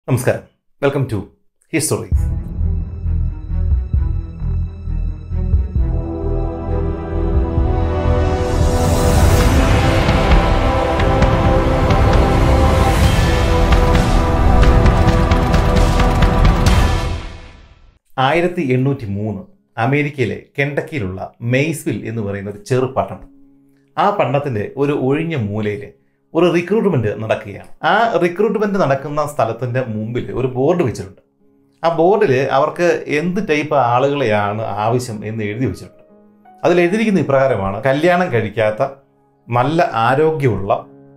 നമസ്കാരം welcome to history ആയിരത്തി എണ്ണൂറ്റി മൂന്ന് അമേരിക്കയിലെ കെൻഡക്കിയിലുള്ള മെയ്സ്വിൽ എന്ന് പറയുന്ന ഒരു ചെറു പട്ടണം ആ പട്ടണത്തിന്റെ ഒരു ഒഴിഞ്ഞ മൂലയിൽ ഒരു റിക്രൂട്ട്മെന്റ് നടക്കുകയാണ് ആ റിക്രൂട്ട്മെന്റ് നടക്കുന്ന സ്ഥലത്തിന്റെ മുമ്പിൽ ഒരു ബോർഡ് വെച്ചിട്ടുണ്ട് ആ ബോർഡിൽ അവർക്ക് എന്ത് ടൈപ്പ് ആളുകളെയാണ് ആവശ്യം എന്ന് എഴുതി വെച്ചിട്ടുണ്ട് അതിൽ എഴുതിയിരിക്കുന്ന ഇപ്രകാരമാണ് കല്യാണം കഴിക്കാത്ത നല്ല ആരോഗ്യമുള്ള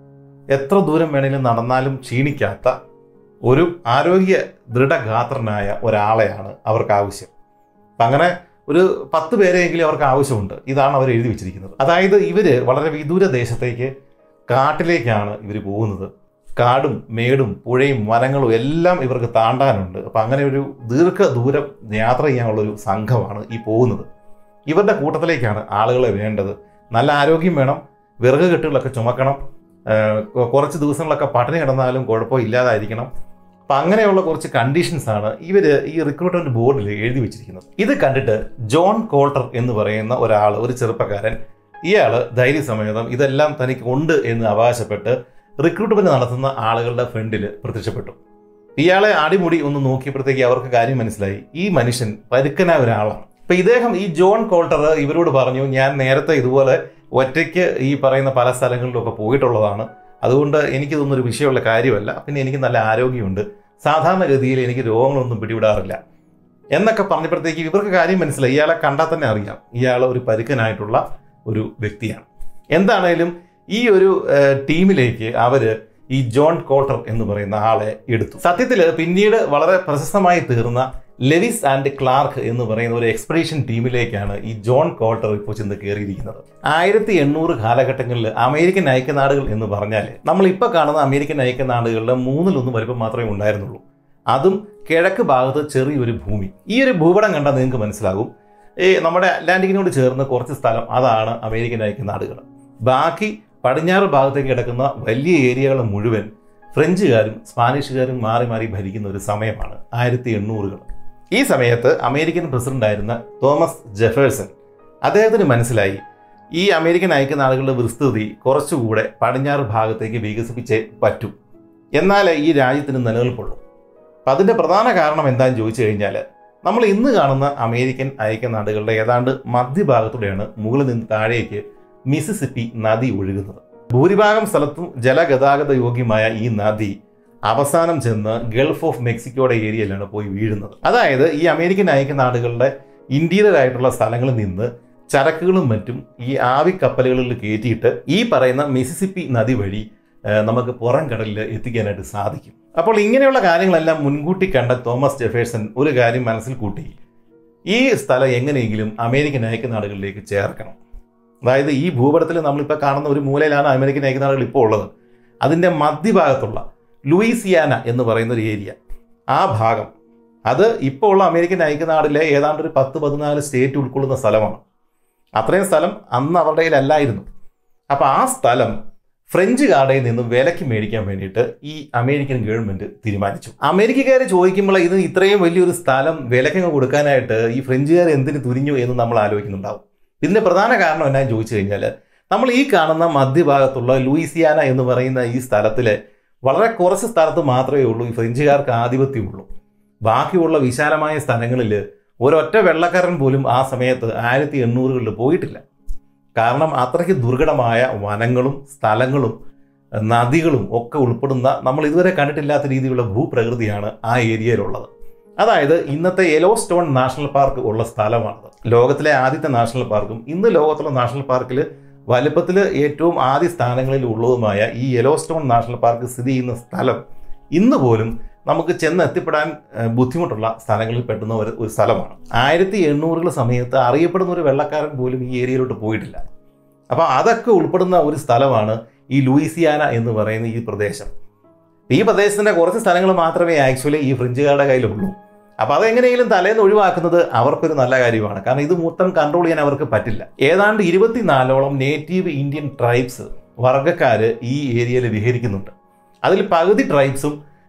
എത്ര ദൂരം വേണേലും നടന്നാലും ക്ഷീണിക്കാത്ത ഒരു ആരോഗ്യ ദൃഢഗാത്രനായ ഒരാളെയാണ് അവർക്ക് ആവശ്യം അപ്പം അങ്ങനെ ഒരു പത്ത് പേരെയെങ്കിലും അവർക്ക് ആവശ്യമുണ്ട് ഇതാണ് അവർ എഴുതി വെച്ചിരിക്കുന്നത് അതായത് ഇവർ വളരെ വിദൂര ദേശത്തേക്ക് കാട്ടിലേക്കാണ് ഇവർ പോകുന്നത് കാടും മേടും പുഴയും വനങ്ങളും എല്ലാം ഇവർക്ക് താണ്ടാനുണ്ട് അപ്പം അങ്ങനെ ഒരു ദീർഘദൂരം യാത്ര ചെയ്യാനുള്ള ഒരു സംഘമാണ് ഈ പോകുന്നത് ഇവരുടെ കൂട്ടത്തിലേക്കാണ് ആളുകളെ വേണ്ടത് നല്ല ആരോഗ്യം വേണം വിറക് കെട്ടുകളൊക്കെ ചുമക്കണം ഏഹ് കൊ- കുറച്ച് ദിവസങ്ങളൊക്കെ പട്ടിണി കിടന്നാലും കുഴപ്പമില്ലാതായിരിക്കണം അപ്പം അങ്ങനെയുള്ള കുറച്ച് കണ്ടീഷൻസ് ആണ് ഇവർ ഈ റിക്രൂട്ട്മെന്റ് ബോർഡിൽ എഴുതി വെച്ചിരിക്കുന്നത് ഇത് കണ്ടിട്ട് ജോൺ കോൾട്ടർ എന്ന് പറയുന്ന ഒരാൾ ഒരു ചെറുപ്പക്കാരൻ ഇയാൾ ധൈര്യസമേതം ഇതെല്ലാം തനിക്ക് ഉണ്ട് എന്ന് അവകാശപ്പെട്ട് റിക്രൂട്ട്മെന്റ് നടത്തുന്ന ആളുകളുടെ ഫ്രണ്ടിൽ പ്രത്യക്ഷപ്പെട്ടു ഇയാളെ അടിമുടി ഒന്ന് നോക്കിയപ്പോഴത്തേക്ക് അവർക്ക് കാര്യം മനസ്സിലായി ഈ മനുഷ്യൻ പരുക്കനായ ഒരാളാണ് അപ്പൊ ഇദ്ദേഹം ഈ ജോൺ കോൾട്ടർ ഇവരോട് പറഞ്ഞു ഞാൻ നേരത്തെ ഇതുപോലെ ഒറ്റയ്ക്ക് ഈ പറയുന്ന പല സ്ഥലങ്ങളിലൊക്കെ പോയിട്ടുള്ളതാണ് അതുകൊണ്ട് എനിക്കിതൊന്നും ഒരു വിഷയമുള്ള കാര്യമല്ല പിന്നെ എനിക്ക് നല്ല ആരോഗ്യമുണ്ട് സാധാരണഗതിയിൽ എനിക്ക് രോഗങ്ങളൊന്നും പിടിവിടാറില്ല എന്നൊക്കെ പറഞ്ഞപ്പോഴത്തേക്ക് ഇവർക്ക് കാര്യം മനസ്സിലായി ഇയാളെ കണ്ടാൽ തന്നെ അറിയാം ഇയാൾ ഒരു പരുക്കനായിട്ടുള്ള ഒരു വ്യക്തിയാണ് എന്താണേലും ഈ ഒരു ഏഹ്, ടീമിലേക്ക് അവര് ഈ ജോൺ കോൾട്ടർ എന്ന് പറയുന്ന ആളെ എടുത്തു സത്യത്തിൽ പിന്നീട് വളരെ പ്രശസ്തമായി തീർന്ന ലെവിസ് ആൻഡ് ക്ലാർക്ക് എന്ന് പറയുന്ന ഒരു എക്സ്പെഡീഷൻ ടീമിലേക്കാണ് ഈ ജോൺ കോൾട്ടർ ഇപ്പോൾ ചെന്ന് കയറിയിരിക്കുന്നത് ആയിരത്തി എണ്ണൂറ് കാലഘട്ടങ്ങളിൽ അമേരിക്കൻ ഐക്യനാടുകൾ എന്ന് പറഞ്ഞാൽ നമ്മൾ ഇപ്പോൾ കാണുന്ന അമേരിക്കൻ ഐക്യനാടുകളുടെ മൂന്നിലൊന്ന് വലിപ്പം മാത്രമേ ഉണ്ടായിരുന്നുള്ളൂ അതും കിഴക്ക് ഭാഗത്ത് ചെറിയൊരു ഭൂമി ഈ ഒരു ഭൂപടം കണ്ടാൽ നിങ്ങൾക്ക് മനസ്സിലാകും ഈ നമ്മുടെ അറ്റ്ലാന്റിക്കിനോട് ചേർന്ന് കുറച്ച് സ്ഥലം അതാണ് അമേരിക്കൻ ഐക്യനാടുകൾ ബാക്കി പടിഞ്ഞാറ് ഭാഗത്തേക്ക് കിടക്കുന്ന വലിയ ഏരിയകൾ മുഴുവൻ ഫ്രഞ്ചുകാരും സ്പാനിഷുകാരും മാറി മാറി ഭരിക്കുന്ന ഒരു സമയമാണ് ആയിരത്തി എണ്ണൂറുകൾ ഈ സമയത്ത് അമേരിക്കൻ പ്രസിഡന്റായിരുന്ന തോമസ് ജെഫേഴ്സൺ അദ്ദേഹത്തിന് മനസ്സിലായി ഈ അമേരിക്കൻ ഐക്യനാടുകളുടെ വിസ്തൃതി കുറച്ചുകൂടെ പടിഞ്ഞാറ് ഭാഗത്തേക്ക് വികസിപ്പിച്ചേ പറ്റൂ എന്നാലേ ഈ രാജ്യത്തിന് നിലനിൽപ്പുള്ളൂ അപ്പം അതിൻ്റെ പ്രധാന കാരണം എന്താണെന്ന് ചോദിച്ചു കഴിഞ്ഞാൽ നമ്മൾ ഇന്ന് കാണുന്ന അമേരിക്കൻ ഐക്യനാടുകളുടെ ഏതാണ്ട് മധ്യഭാഗത്തൂടെയാണ് മുകളിൽ നിന്ന് താഴേക്ക് മിസിസിപ്പി നദി ഒഴുകുന്നത് ഭൂരിഭാഗം സ്ഥലത്തും ജലഗതാഗത യോഗ്യമായ ഈ നദി അവസാനം ചെന്ന് ഗൾഫ് ഓഫ് മെക്സിക്കോയുടെ ഏരിയയിലാണ് പോയി വീഴുന്നത് അതായത് ഈ അമേരിക്കൻ ഐക്യനാടുകളുടെ ഇന്റീരിയർ ആയിട്ടുള്ള സ്ഥലങ്ങളിൽ നിന്ന് ചരക്കുകളും മറ്റും ഈ ആവിക്കപ്പലുകളിൽ കയറ്റിയിട്ട് ഈ പറയുന്ന മിസിസിപ്പി നദി വഴി ഏഹ്, നമുക്ക് പുറം കടലിൽ എത്തിക്കാനായിട്ട് സാധിക്കും അപ്പോൾ ഇങ്ങനെയുള്ള കാര്യങ്ങളെല്ലാം മുൻകൂട്ടി കണ്ട തോമസ് ജെഫേഴ്സൺ ഒരു കാര്യം മനസ്സിൽ കൂട്ടി ഈ സ്ഥലം എങ്ങനെയെങ്കിലും അമേരിക്കൻ ഐക്യനാടുകളിലേക്ക് ചേർക്കണം അതായത് ഈ ഭൂപടത്തിൽ നമ്മളിപ്പോൾ കാണുന്ന ഒരു മൂലയിലാണ് അമേരിക്കൻ ഐക്യനാടുകൾ ഇപ്പോൾ ഉള്ളത് അതിൻ്റെ മധ്യഭാഗത്തുള്ള ലൂയിസിയാന എന്ന് പറയുന്ന ഒരു ഏരിയ ആ ഭാഗം അത് ഇപ്പോൾ ഉള്ള അമേരിക്കൻ ഐക്യനാടിലെ ഏതാണ്ട് ഒരു പത്ത് പതിനാല് സ്റ്റേറ്റ് ഉൾക്കൊള്ളുന്ന സ്ഥലമാണ് അത്രയും സ്ഥലം അന്ന് അവരുടെ കയ്യിലല്ലായിരുന്നു അപ്പോൾ ആ സ്ഥലം ഫ്രഞ്ചുകാരുടെ നിന്ന് വിലക്ക് മേടിക്കാൻ വേണ്ടിയിട്ട് ഈ അമേരിക്കൻ ഗവൺമെന്റ് തീരുമാനിച്ചു അമേരിക്കക്കാർ ചോദിക്കുമ്പോൾ ഇത് ഇത്രയും വലിയൊരു സ്ഥലം വിലക്കങ്ങ് കൊടുക്കാനായിട്ട് ഈ ഫ്രഞ്ചുകാർ എന്തിനു തുരിഞ്ഞു എന്ന് നമ്മൾ ആലോചിക്കുന്നുണ്ടാവും ഇതിന്റെ പ്രധാന കാരണം എന്നാന്ന് ചോദിച്ചു കഴിഞ്ഞാൽ നമ്മൾ ഈ കാണുന്ന മധ്യഭാഗത്തുള്ള ലൂയിസിയാന എന്ന് പറയുന്ന ഈ സ്ഥലത്തിലെ വളരെ കുറച്ച് സ്ഥലത്ത് മാത്രമേ ഉള്ളൂ ഈ ഫ്രഞ്ചുകാർക്ക് ആധിപത്യമുള്ളൂ ബാക്കിയുള്ള വിശാലമായ സ്ഥലങ്ങളിൽ ഒരൊറ്റ വെള്ളക്കാരൻ പോലും ആ സമയത്ത് ആയിരത്തി എണ്ണൂറുകളിൽ പോയിട്ടില്ല കാരണം അത്രയ്ക്ക് ദുർഘടമായ വനങ്ങളും സ്ഥലങ്ങളും നദികളും ഒക്കെ ഉൾപ്പെടുന്ന നമ്മൾ ഇതുവരെ കണ്ടിട്ടില്ലാത്ത രീതിയിലുള്ള ഭൂപ്രകൃതിയാണ് ആ ഏരിയയിലുള്ളത് അതായത് ഇന്നത്തെ യെലോ സ്റ്റോൺ നാഷണൽ പാർക്ക് ഉള്ള സ്ഥലമാണത് ലോകത്തിലെ ആദ്യത്തെ നാഷണൽ പാർക്കും ഇന്ന് ലോകത്തുള്ള നാഷണൽ പാർക്കിൽ വലുപ്പത്തിൽ ഏറ്റവും ആദ്യ സ്ഥാനങ്ങളിൽ ഉള്ളതുമായ ഈ യെലോ സ്റ്റോൺ നാഷണൽ പാർക്ക് സ്ഥിതി ചെയ്യുന്ന സ്ഥലം ഇന്ന് പോലും നമുക്ക് ചെന്ന് എത്തിപ്പെടാൻ ഏഹ്, ബുദ്ധിമുട്ടുള്ള സ്ഥലങ്ങളിൽ പെട്ടുന്ന ഒരു ഒരു സ്ഥലമാണ് ആയിരത്തി എണ്ണൂറുകൾ സമയത്ത് അറിയപ്പെടുന്ന ഒരു വെള്ളക്കാരൻ പോലും ഈ ഏരിയയിലോട്ട് പോയിട്ടില്ല അപ്പോൾ അതൊക്കെ ഉൾപ്പെടുന്ന ഒരു സ്ഥലമാണ് ഈ ലൂയിസിയാന എന്ന് പറയുന്ന ഈ പ്രദേശം ഈ പ്രദേശത്തിന്റെ കുറച്ച് സ്ഥലങ്ങൾ മാത്രമേ ആക്ച്വലി ഈ ഫ്രഞ്ചുകാരുടെ കയ്യിലുള്ളൂ അപ്പോൾ അതെങ്ങനെയെങ്കിലും തലേന്ന് ഒഴിവാക്കുന്നത് അവർക്കൊരു നല്ല കാര്യമാണ് കാരണം ഇത് മൊത്തം കൺട്രോൾ ചെയ്യാൻ അവർക്ക് പറ്റില്ല ഏതാണ്ട് ഇരുപത്തിനാലോളം നേറ്റീവ് ഇന്ത്യൻ ട്രൈബ്സ് വർഗ്ഗക്കാര് ഈ ഏരിയയിൽ വിഹരിക്കുന്നുണ്ട് അതിൽ പകുതി ട്രൈബ്സും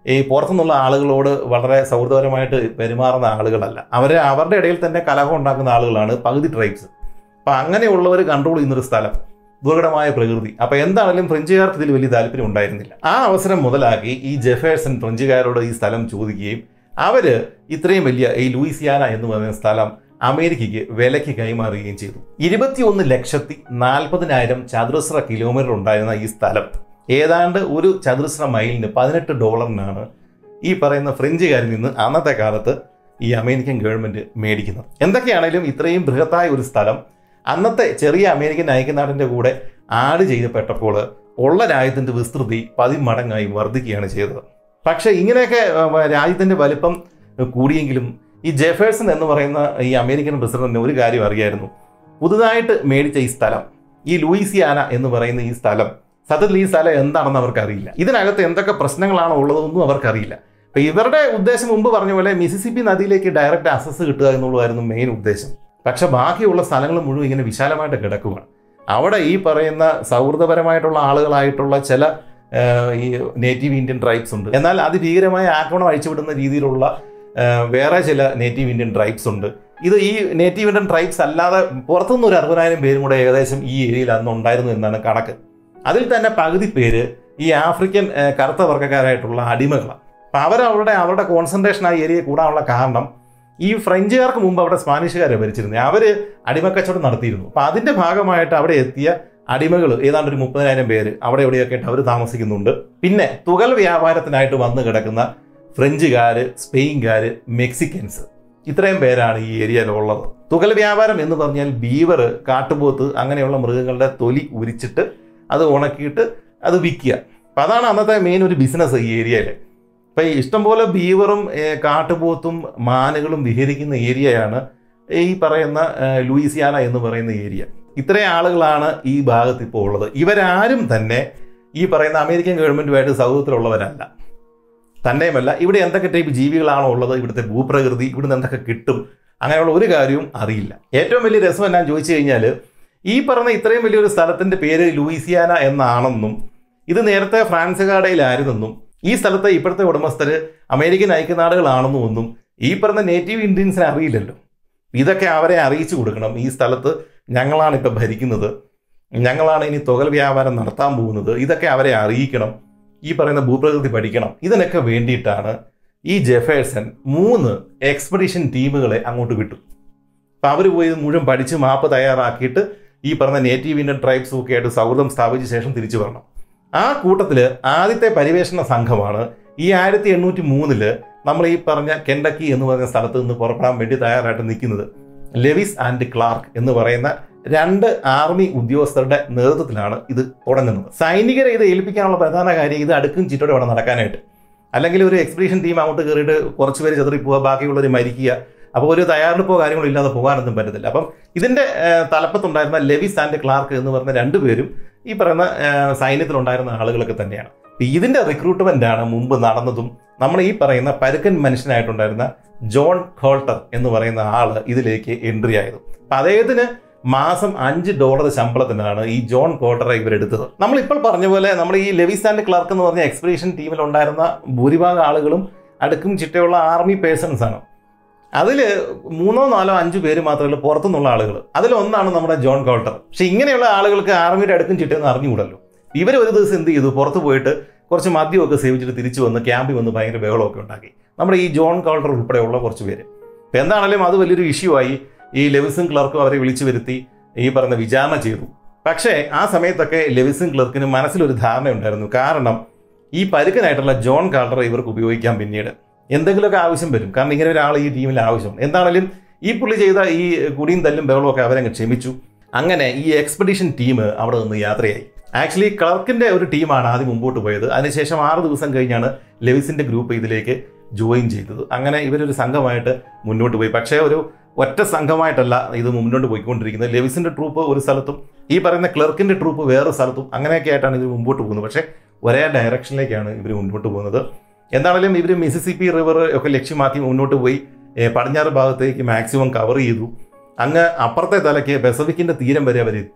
ഈ പുറത്തുനിന്നുള്ള ആളുകളോട് വളരെ സൗഹൃദപരമായിട്ട് പെരുമാറുന്ന ആളുകളല്ല അവർ അവരുടെ ഇടയിൽ തന്നെ കലഹം ഉണ്ടാക്കുന്ന ആളുകളാണ് പകുതി ട്രൈബ്സ് അപ്പം അങ്ങനെയുള്ളവർ കൺട്രോൾ ചെയ്യുന്നൊരു സ്ഥലം ദുർഘടമായ പ്രകൃതി അപ്പം എന്താണെങ്കിലും ഫ്രഞ്ചുകാർക്ക് ഇതിൽ വലിയ താല്പര്യം ഉണ്ടായിരുന്നില്ല ആ അവസരം മുതലാക്കി ഈ ജെഫേഴ്സൺ ഫ്രഞ്ചുകാരോട് ഈ സ്ഥലം ചോദിക്കുകയും അവർ ഇത്രയും വലിയ ഈ ലൂയിസിയാന എന്ന് പറയുന്ന സ്ഥലം അമേരിക്കയ്ക്ക് വിലയ്ക്ക് കൈമാറുകയും ചെയ്തു ഇരുപത്തിയൊന്ന് ലക്ഷത്തി നാൽപ്പതിനായിരം ചതുരശ്ര കിലോമീറ്റർ ഉണ്ടായിരുന്ന ഈ സ്ഥലം ഏതാണ്ട് ഒരു ചതുരശ്ര മൈലിന് പതിനെട്ട് ഡോളറിനാണ് ഈ പറയുന്ന ഫ്രഞ്ചുകാരിൽ നിന്ന് അന്നത്തെ കാലത്ത് ഈ അമേരിക്കൻ ഗവൺമെന്റ് മേടിക്കുന്നത് എന്തൊക്കെയാണെങ്കിലും ഇത്രയും ബൃഹത്തായ ഒരു സ്ഥലം അന്നത്തെ ചെറിയ അമേരിക്കൻ ഐക്യനാടിന്റെ കൂടെ ആഡ് ചെയ്യപ്പെട്ടപ്പോൾ ഉള്ള രാജ്യത്തിന്റെ വിസ്തൃതി പതിമടങ്ങായി വർദ്ധിക്കുകയാണ് ചെയ്തത് പക്ഷേ ഇങ്ങനെയൊക്കെ ഏർ, രാജ്യത്തിന്റെ വലിപ്പം കൂടിയെങ്കിലും ഈ ജെഫേഴ്സൺ എന്ന് പറയുന്ന ഈ അമേരിക്കൻ പ്രസിഡന്റിന് ഒരു കാര്യം അറിയായിരുന്നു പുതുതായിട്ട് മേടിച്ച ഈ സ്ഥലം ഈ ലൂയിസിയാന എന്ന് പറയുന്ന ഈ സ്ഥലം സത്യത്തിൽ ഈ സ്ഥലം എന്താണെന്ന് അവർക്ക് അറിയില്ല ഇതിനകത്ത് എന്തൊക്കെ പ്രശ്നങ്ങളാണ് ഉള്ളതെന്നും അവർക്കറിയില്ല അപ്പൊ ഇവരുടെ ഉദ്ദേശം മുമ്പ് പറഞ്ഞ പോലെ മിസിസിപ്പി നദിയിലേക്ക് ഡയറക്റ്റ് അസസ് കിട്ടുക എന്നുള്ളതായിരുന്നു മെയിൻ ഉദ്ദേശം പക്ഷെ ബാക്കിയുള്ള സ്ഥലങ്ങൾ മുഴുവൻ ഇങ്ങനെ വിശാലമായിട്ട് കിടക്കുകയാണ് അവിടെ ഈ പറയുന്ന സൗഹൃദപരമായിട്ടുള്ള ആളുകളായിട്ടുള്ള ചില ഏഹ്, ഈ നേറ്റീവ് ഇന്ത്യൻ ട്രൈബ്സ് ഉണ്ട് എന്നാൽ അതിഭീകരമായ ആക്രമണം അഴിച്ചുവിടുന്ന രീതിയിലുള്ള ഏഹ്, വേറെ ചില നേറ്റീവ് ഇന്ത്യൻ ട്രൈബ്സ് ഉണ്ട് ഇത് ഈ നേറ്റീവ് ഇന്ത്യൻ ട്രൈബ്സ് അല്ലാതെ പുറത്തുനിന്ന് ഒരു അറുപതിനായിരം പേരും കൂടെ ഏകദേശം ഈ ഏരിയയിൽ അന്ന് ഉണ്ടായിരുന്നു എന്നാണ് കണക്ക് അതിൽ തന്നെ പകുതി പേര് ഈ ആഫ്രിക്കൻ ഏഹ്, കറുത്ത വർഗ്ഗക്കാരായിട്ടുള്ള അടിമകളാണ് അപ്പം അവരവരുടെ അവരുടെ കോൺസെൻട്രേഷൻ ആ ഏരിയ കൂടാനുള്ള കാരണം ഈ ഫ്രഞ്ചുകാർക്ക് മുമ്പ് അവിടെ സ്പാനിഷുകാരെ ഭരിച്ചിരുന്നത് അവർ അടിമക്കച്ചവടം നടത്തിയിരുന്നു അപ്പം അതിൻ്റെ ഭാഗമായിട്ട് അവിടെ എത്തിയ അടിമകൾ ഏതാണ്ട് ഒരു മുപ്പതിനായിരം പേര് അവിടെ എവിടെയൊക്കെ ആയിട്ട് അവർ താമസിക്കുന്നുണ്ട് പിന്നെ തുകൽ വ്യാപാരത്തിനായിട്ട് വന്ന് കിടക്കുന്ന ഫ്രഞ്ചുകാർ സ്പെയിൻകാർ മെക്സിക്കൻസ് ഇത്രയും പേരാണ് ഈ ഏരിയയിലുള്ളത് തുകൽ വ്യാപാരം എന്ന് പറഞ്ഞാൽ ബീവർ കാട്ടുപോത്ത് അങ്ങനെയുള്ള മൃഗങ്ങളുടെ തൊലി ഉരിച്ചിട്ട് അത് ഉണക്കിയിട്ട് അത് വിൽക്കുക അപ്പം അതാണ് അന്നത്തെ മെയിൻ ഒരു ബിസിനസ് ഈ ഏരിയയിൽ അപ്പം ഈ ഇഷ്ടംപോലെ ബീവറും ഏ, കാട്ടുപോത്തും മാനുകളും വിഹരിക്കുന്ന ഏരിയയാണ് ഈ പറയുന്ന ഏ, ലൂയിസിയാന എന്ന് പറയുന്ന ഏരിയ ഇത്രയും ആളുകളാണ് ഈ ഭാഗത്ത് ഇപ്പോൾ ഉള്ളത് ഇവരാരും തന്നെ ഈ പറയുന്ന അമേരിക്കൻ ഗവൺമെൻറ്റുമായിട്ട് സൗഹൃദത്തിലുള്ളവരല്ല തന്നെയുമല്ല ഇവിടെ എന്തൊക്കെ ടൈപ്പ് ജീവികളാണോ ഉള്ളത് ഇവിടുത്തെ ഭൂപ്രകൃതി ഇവിടുന്ന് എന്തൊക്കെ കിട്ടും അങ്ങനെയുള്ള ഒരു കാര്യവും അറിയില്ല ഏറ്റവും വലിയ രസം എന്നാ ചോദിച്ചു കഴിഞ്ഞാൽ ഈ പറഞ്ഞ ഇത്രയും വലിയൊരു സ്ഥലത്തിന്റെ പേര് ലൂയിസിയാന എന്നാണെന്നും ഇത് നേരത്തെ ഫ്രാൻസുകാടയിലായിരുന്നെന്നും ഈ സ്ഥലത്തെ ഇപ്പോഴത്തെ ഉടമസ്ഥര് അമേരിക്കൻ ഐക്യനാടുകളാണെന്നും ഒന്നും ഈ പറഞ്ഞ നേറ്റീവ് ഇന്ത്യൻസിനെ അറിയില്ലല്ലോ ഇതൊക്കെ അവരെ അറിയിച്ചു കൊടുക്കണം ഈ സ്ഥലത്ത് ഞങ്ങളാണ് ഇപ്പം ഭരിക്കുന്നത് ഞങ്ങളാണ് ഇനി തുകൽ വ്യാപാരം നടത്താൻ പോകുന്നത് ഇതൊക്കെ അവരെ അറിയിക്കണം ഈ പറയുന്ന ഭൂപ്രകൃതി പഠിക്കണം ഇതിനൊക്കെ വേണ്ടിയിട്ടാണ് ഈ ജെഫേഴ്സൺ മൂന്ന് എക്സ്പെഡിഷൻ ടീമുകളെ അങ്ങോട്ട് വിട്ടു അപ്പം അവർ പോയി ഇത് മുഴുവൻ പഠിച്ച് മാപ്പ് തയ്യാറാക്കിയിട്ട് ഈ പറഞ്ഞ നേറ്റീവ് ഇന്ത്യൻ ട്രൈബ്സും ഒക്കെ ആയിട്ട് സൗഹൃദം സ്ഥാപിച്ച ശേഷം തിരിച്ചു വരണം ആ കൂട്ടത്തിൽ ആദ്യത്തെ പരിവേഷണ സംഘമാണ് ഈ ആയിരത്തി എണ്ണൂറ്റി മൂന്നില് നമ്മൾ ഈ പറഞ്ഞ കെൻഡക്കി എന്ന് പറയുന്ന സ്ഥലത്ത് നിന്ന് പുറപ്പെടാൻ വേണ്ടി തയ്യാറായിട്ട് നിൽക്കുന്നത് ലെവിസ് ആൻഡ് ക്ലാർക്ക് എന്ന് പറയുന്ന രണ്ട് ആർമി ഉദ്യോഗസ്ഥരുടെ നേതൃത്വത്തിലാണ് ഇത് തുടങ്ങുന്നത് സൈനികരെ ഇത് ഏൽപ്പിക്കാനുള്ള പ്രധാന കാര്യം ഇത് അടുക്കും ചിറ്റോടെ വേണം നടക്കാനായിട്ട് അല്ലെങ്കിൽ ഒരു എക്സ്പീഡിഷൻ ടീം അങ്ങോട്ട് കയറിയിട്ട് കുറച്ച് പേര് ചെതറി പോവുക ബാക്കിയുള്ളവർ മരിക്കുക അപ്പോൾ ഒരു തയ്യാറെടുപ്പോ കാര്യങ്ങളോ ഇല്ലാതെ പോകാനൊന്നും പറ്റത്തില്ല അപ്പം ഇതിന്റെ ഏഹ്, തലപ്പത്തുണ്ടായിരുന്ന ലെവിസ് ആൻഡ് ക്ലാർക്ക് എന്ന് പറഞ്ഞ രണ്ടുപേരും ഈ പറയുന്ന ഏഹ്, സൈന്യത്തിലുണ്ടായിരുന്ന ആളുകളൊക്കെ തന്നെയാണ് അപ്പൊ ഇതിന്റെ റിക്രൂട്ട്മെന്റ് ആണ് മുമ്പ് നടന്നതും നമ്മൾ ഈ പറയുന്ന പരുക്കൻ മനുഷ്യനായിട്ടുണ്ടായിരുന്ന ജോൺ ഖോൾട്ടർ എന്ന് പറയുന്ന ആള് ഇതിലേക്ക് എൻട്രി ആയത് അപ്പൊ അദ്ദേഹത്തിന് മാസം അഞ്ച് ഡോളർ ശമ്പളത്തിനാണ് ഈ ജോൺ കോട്ടറെ ഇവരെടുത്തത് നമ്മൾ ഇപ്പോൾ പറഞ്ഞ പോലെ നമ്മൾ ഈ ലെവിസ് ആൻഡ് ക്ലാർക്ക് എന്ന് പറഞ്ഞ എക്സ്പെഡീഷൻ ടീമിൽ ഉണ്ടായിരുന്ന ഭൂരിഭാഗം ആളുകളും അടുക്കും ചിട്ടയുള്ള ആർമി പേഴ്സൺസ് ആണ് അതിൽ മൂന്നോ നാലോ അഞ്ച് പേര് മാത്രമേ ഉള്ളൂ പുറത്തുനിന്നുള്ള ആളുകൾ അതിലൊന്നാണ് നമ്മുടെ ജോൺ കോൾട്ടർ പക്ഷെ ഇങ്ങനെയുള്ള ആളുകൾക്ക് ആർമിയുടെ അടുക്കും ചിട്ടയെന്ന് അറിഞ്ഞുകൂടല്ലോ ഇവർ ഒരു ദിവസം എന്ത് ചെയ്തു പുറത്ത് പോയിട്ട് കുറച്ച് മദ്യമൊക്കെ സേവിച്ചിട്ട് തിരിച്ചു വന്ന് ക്യാമ്പിൽ വന്ന് ഭയങ്കര ബഹളമൊക്കെ ഉണ്ടാക്കി നമ്മുടെ ഈ ജോൺ കോൾട്ടർ ഉൾപ്പെടെയുള്ള കുറച്ച് പേര് ഇപ്പം എന്താണെങ്കിലും അത് വലിയൊരു ഇഷ്യൂ ആയി ഈ ലെവിസും ക്ലർക്കും അവരെ വിളിച്ചു വരുത്തി ഈ പറഞ്ഞ വിചാരണ ചെയ്തു പക്ഷേ ആ സമയത്തൊക്കെ ലെവിസും ക്ലർക്കിന് മനസ്സിലൊരു ധാരണ ഉണ്ടായിരുന്നു കാരണം ഈ പരുക്കനായിട്ടുള്ള ജോൺ കാൾട്ടർ ഇവർക്ക് ഉപയോഗിക്കാം പിന്നീട് എന്തെങ്കിലുമൊക്കെ ആവശ്യം വരും കാരണം ഇങ്ങനെ ഒരാൾ ഈ ടീമിൽ ആവശ്യമാണ് എന്താണെങ്കിലും ഈ പുള്ളി ചെയ്ത ഈ കുടിയും തല്ലും ബഹളവും ഒക്കെ അവരങ്ങ് ക്ഷമിച്ചു അങ്ങനെ ഈ എക്സ്പെഡിഷൻ ടീം അവിടെ നിന്ന് യാത്രയായി ആക്ച്വലി ക്ലർക്കിന്റെ ഒരു ടീമാണ് ആദ്യം മുമ്പോട്ട് പോയത് അതിനുശേഷം ആറ് ദിവസം കഴിഞ്ഞാണ് ലെവിസിന്റെ ഗ്രൂപ്പ് ഇതിലേക്ക് ജോയിൻ ചെയ്തത് അങ്ങനെ ഇവരൊരു സംഘമായിട്ട് മുന്നോട്ട് പോയി പക്ഷേ ഒരു ഒറ്റ സംഘമായിട്ടല്ല ഇത് മുന്നോട്ട് പോയിക്കൊണ്ടിരിക്കുന്നത് ലെവിസിന്റെ ട്രൂപ്പ് ഒരു സ്ഥലത്തും ഈ പറയുന്ന ക്ലർക്കിന്റെ ട്രൂപ്പ് വേറെ സ്ഥലത്തും അങ്ങനെയൊക്കെ ആയിട്ടാണ് ഇത് മുമ്പോട്ട് പോകുന്നത് പക്ഷേ ഒരേ ഡയറക്ഷനിലേക്കാണ് ഇവർ മുന്നോട്ട് പോകുന്നത് എന്താണെങ്കിലും ഇവർ മിസിസിപ്പി റിവർ ഒക്കെ ലക്ഷ്യമാക്കി മുന്നോട്ട് പോയി ഏ, പടിഞ്ഞാറ് ഭാഗത്തേക്ക് മാക്സിമം കവർ ചെയ്തു അങ്ങ് അപ്പുറത്തെ തലയ്ക്ക് പെസഫിക്കിന്റെ തീരം വരെ അവരെത്തി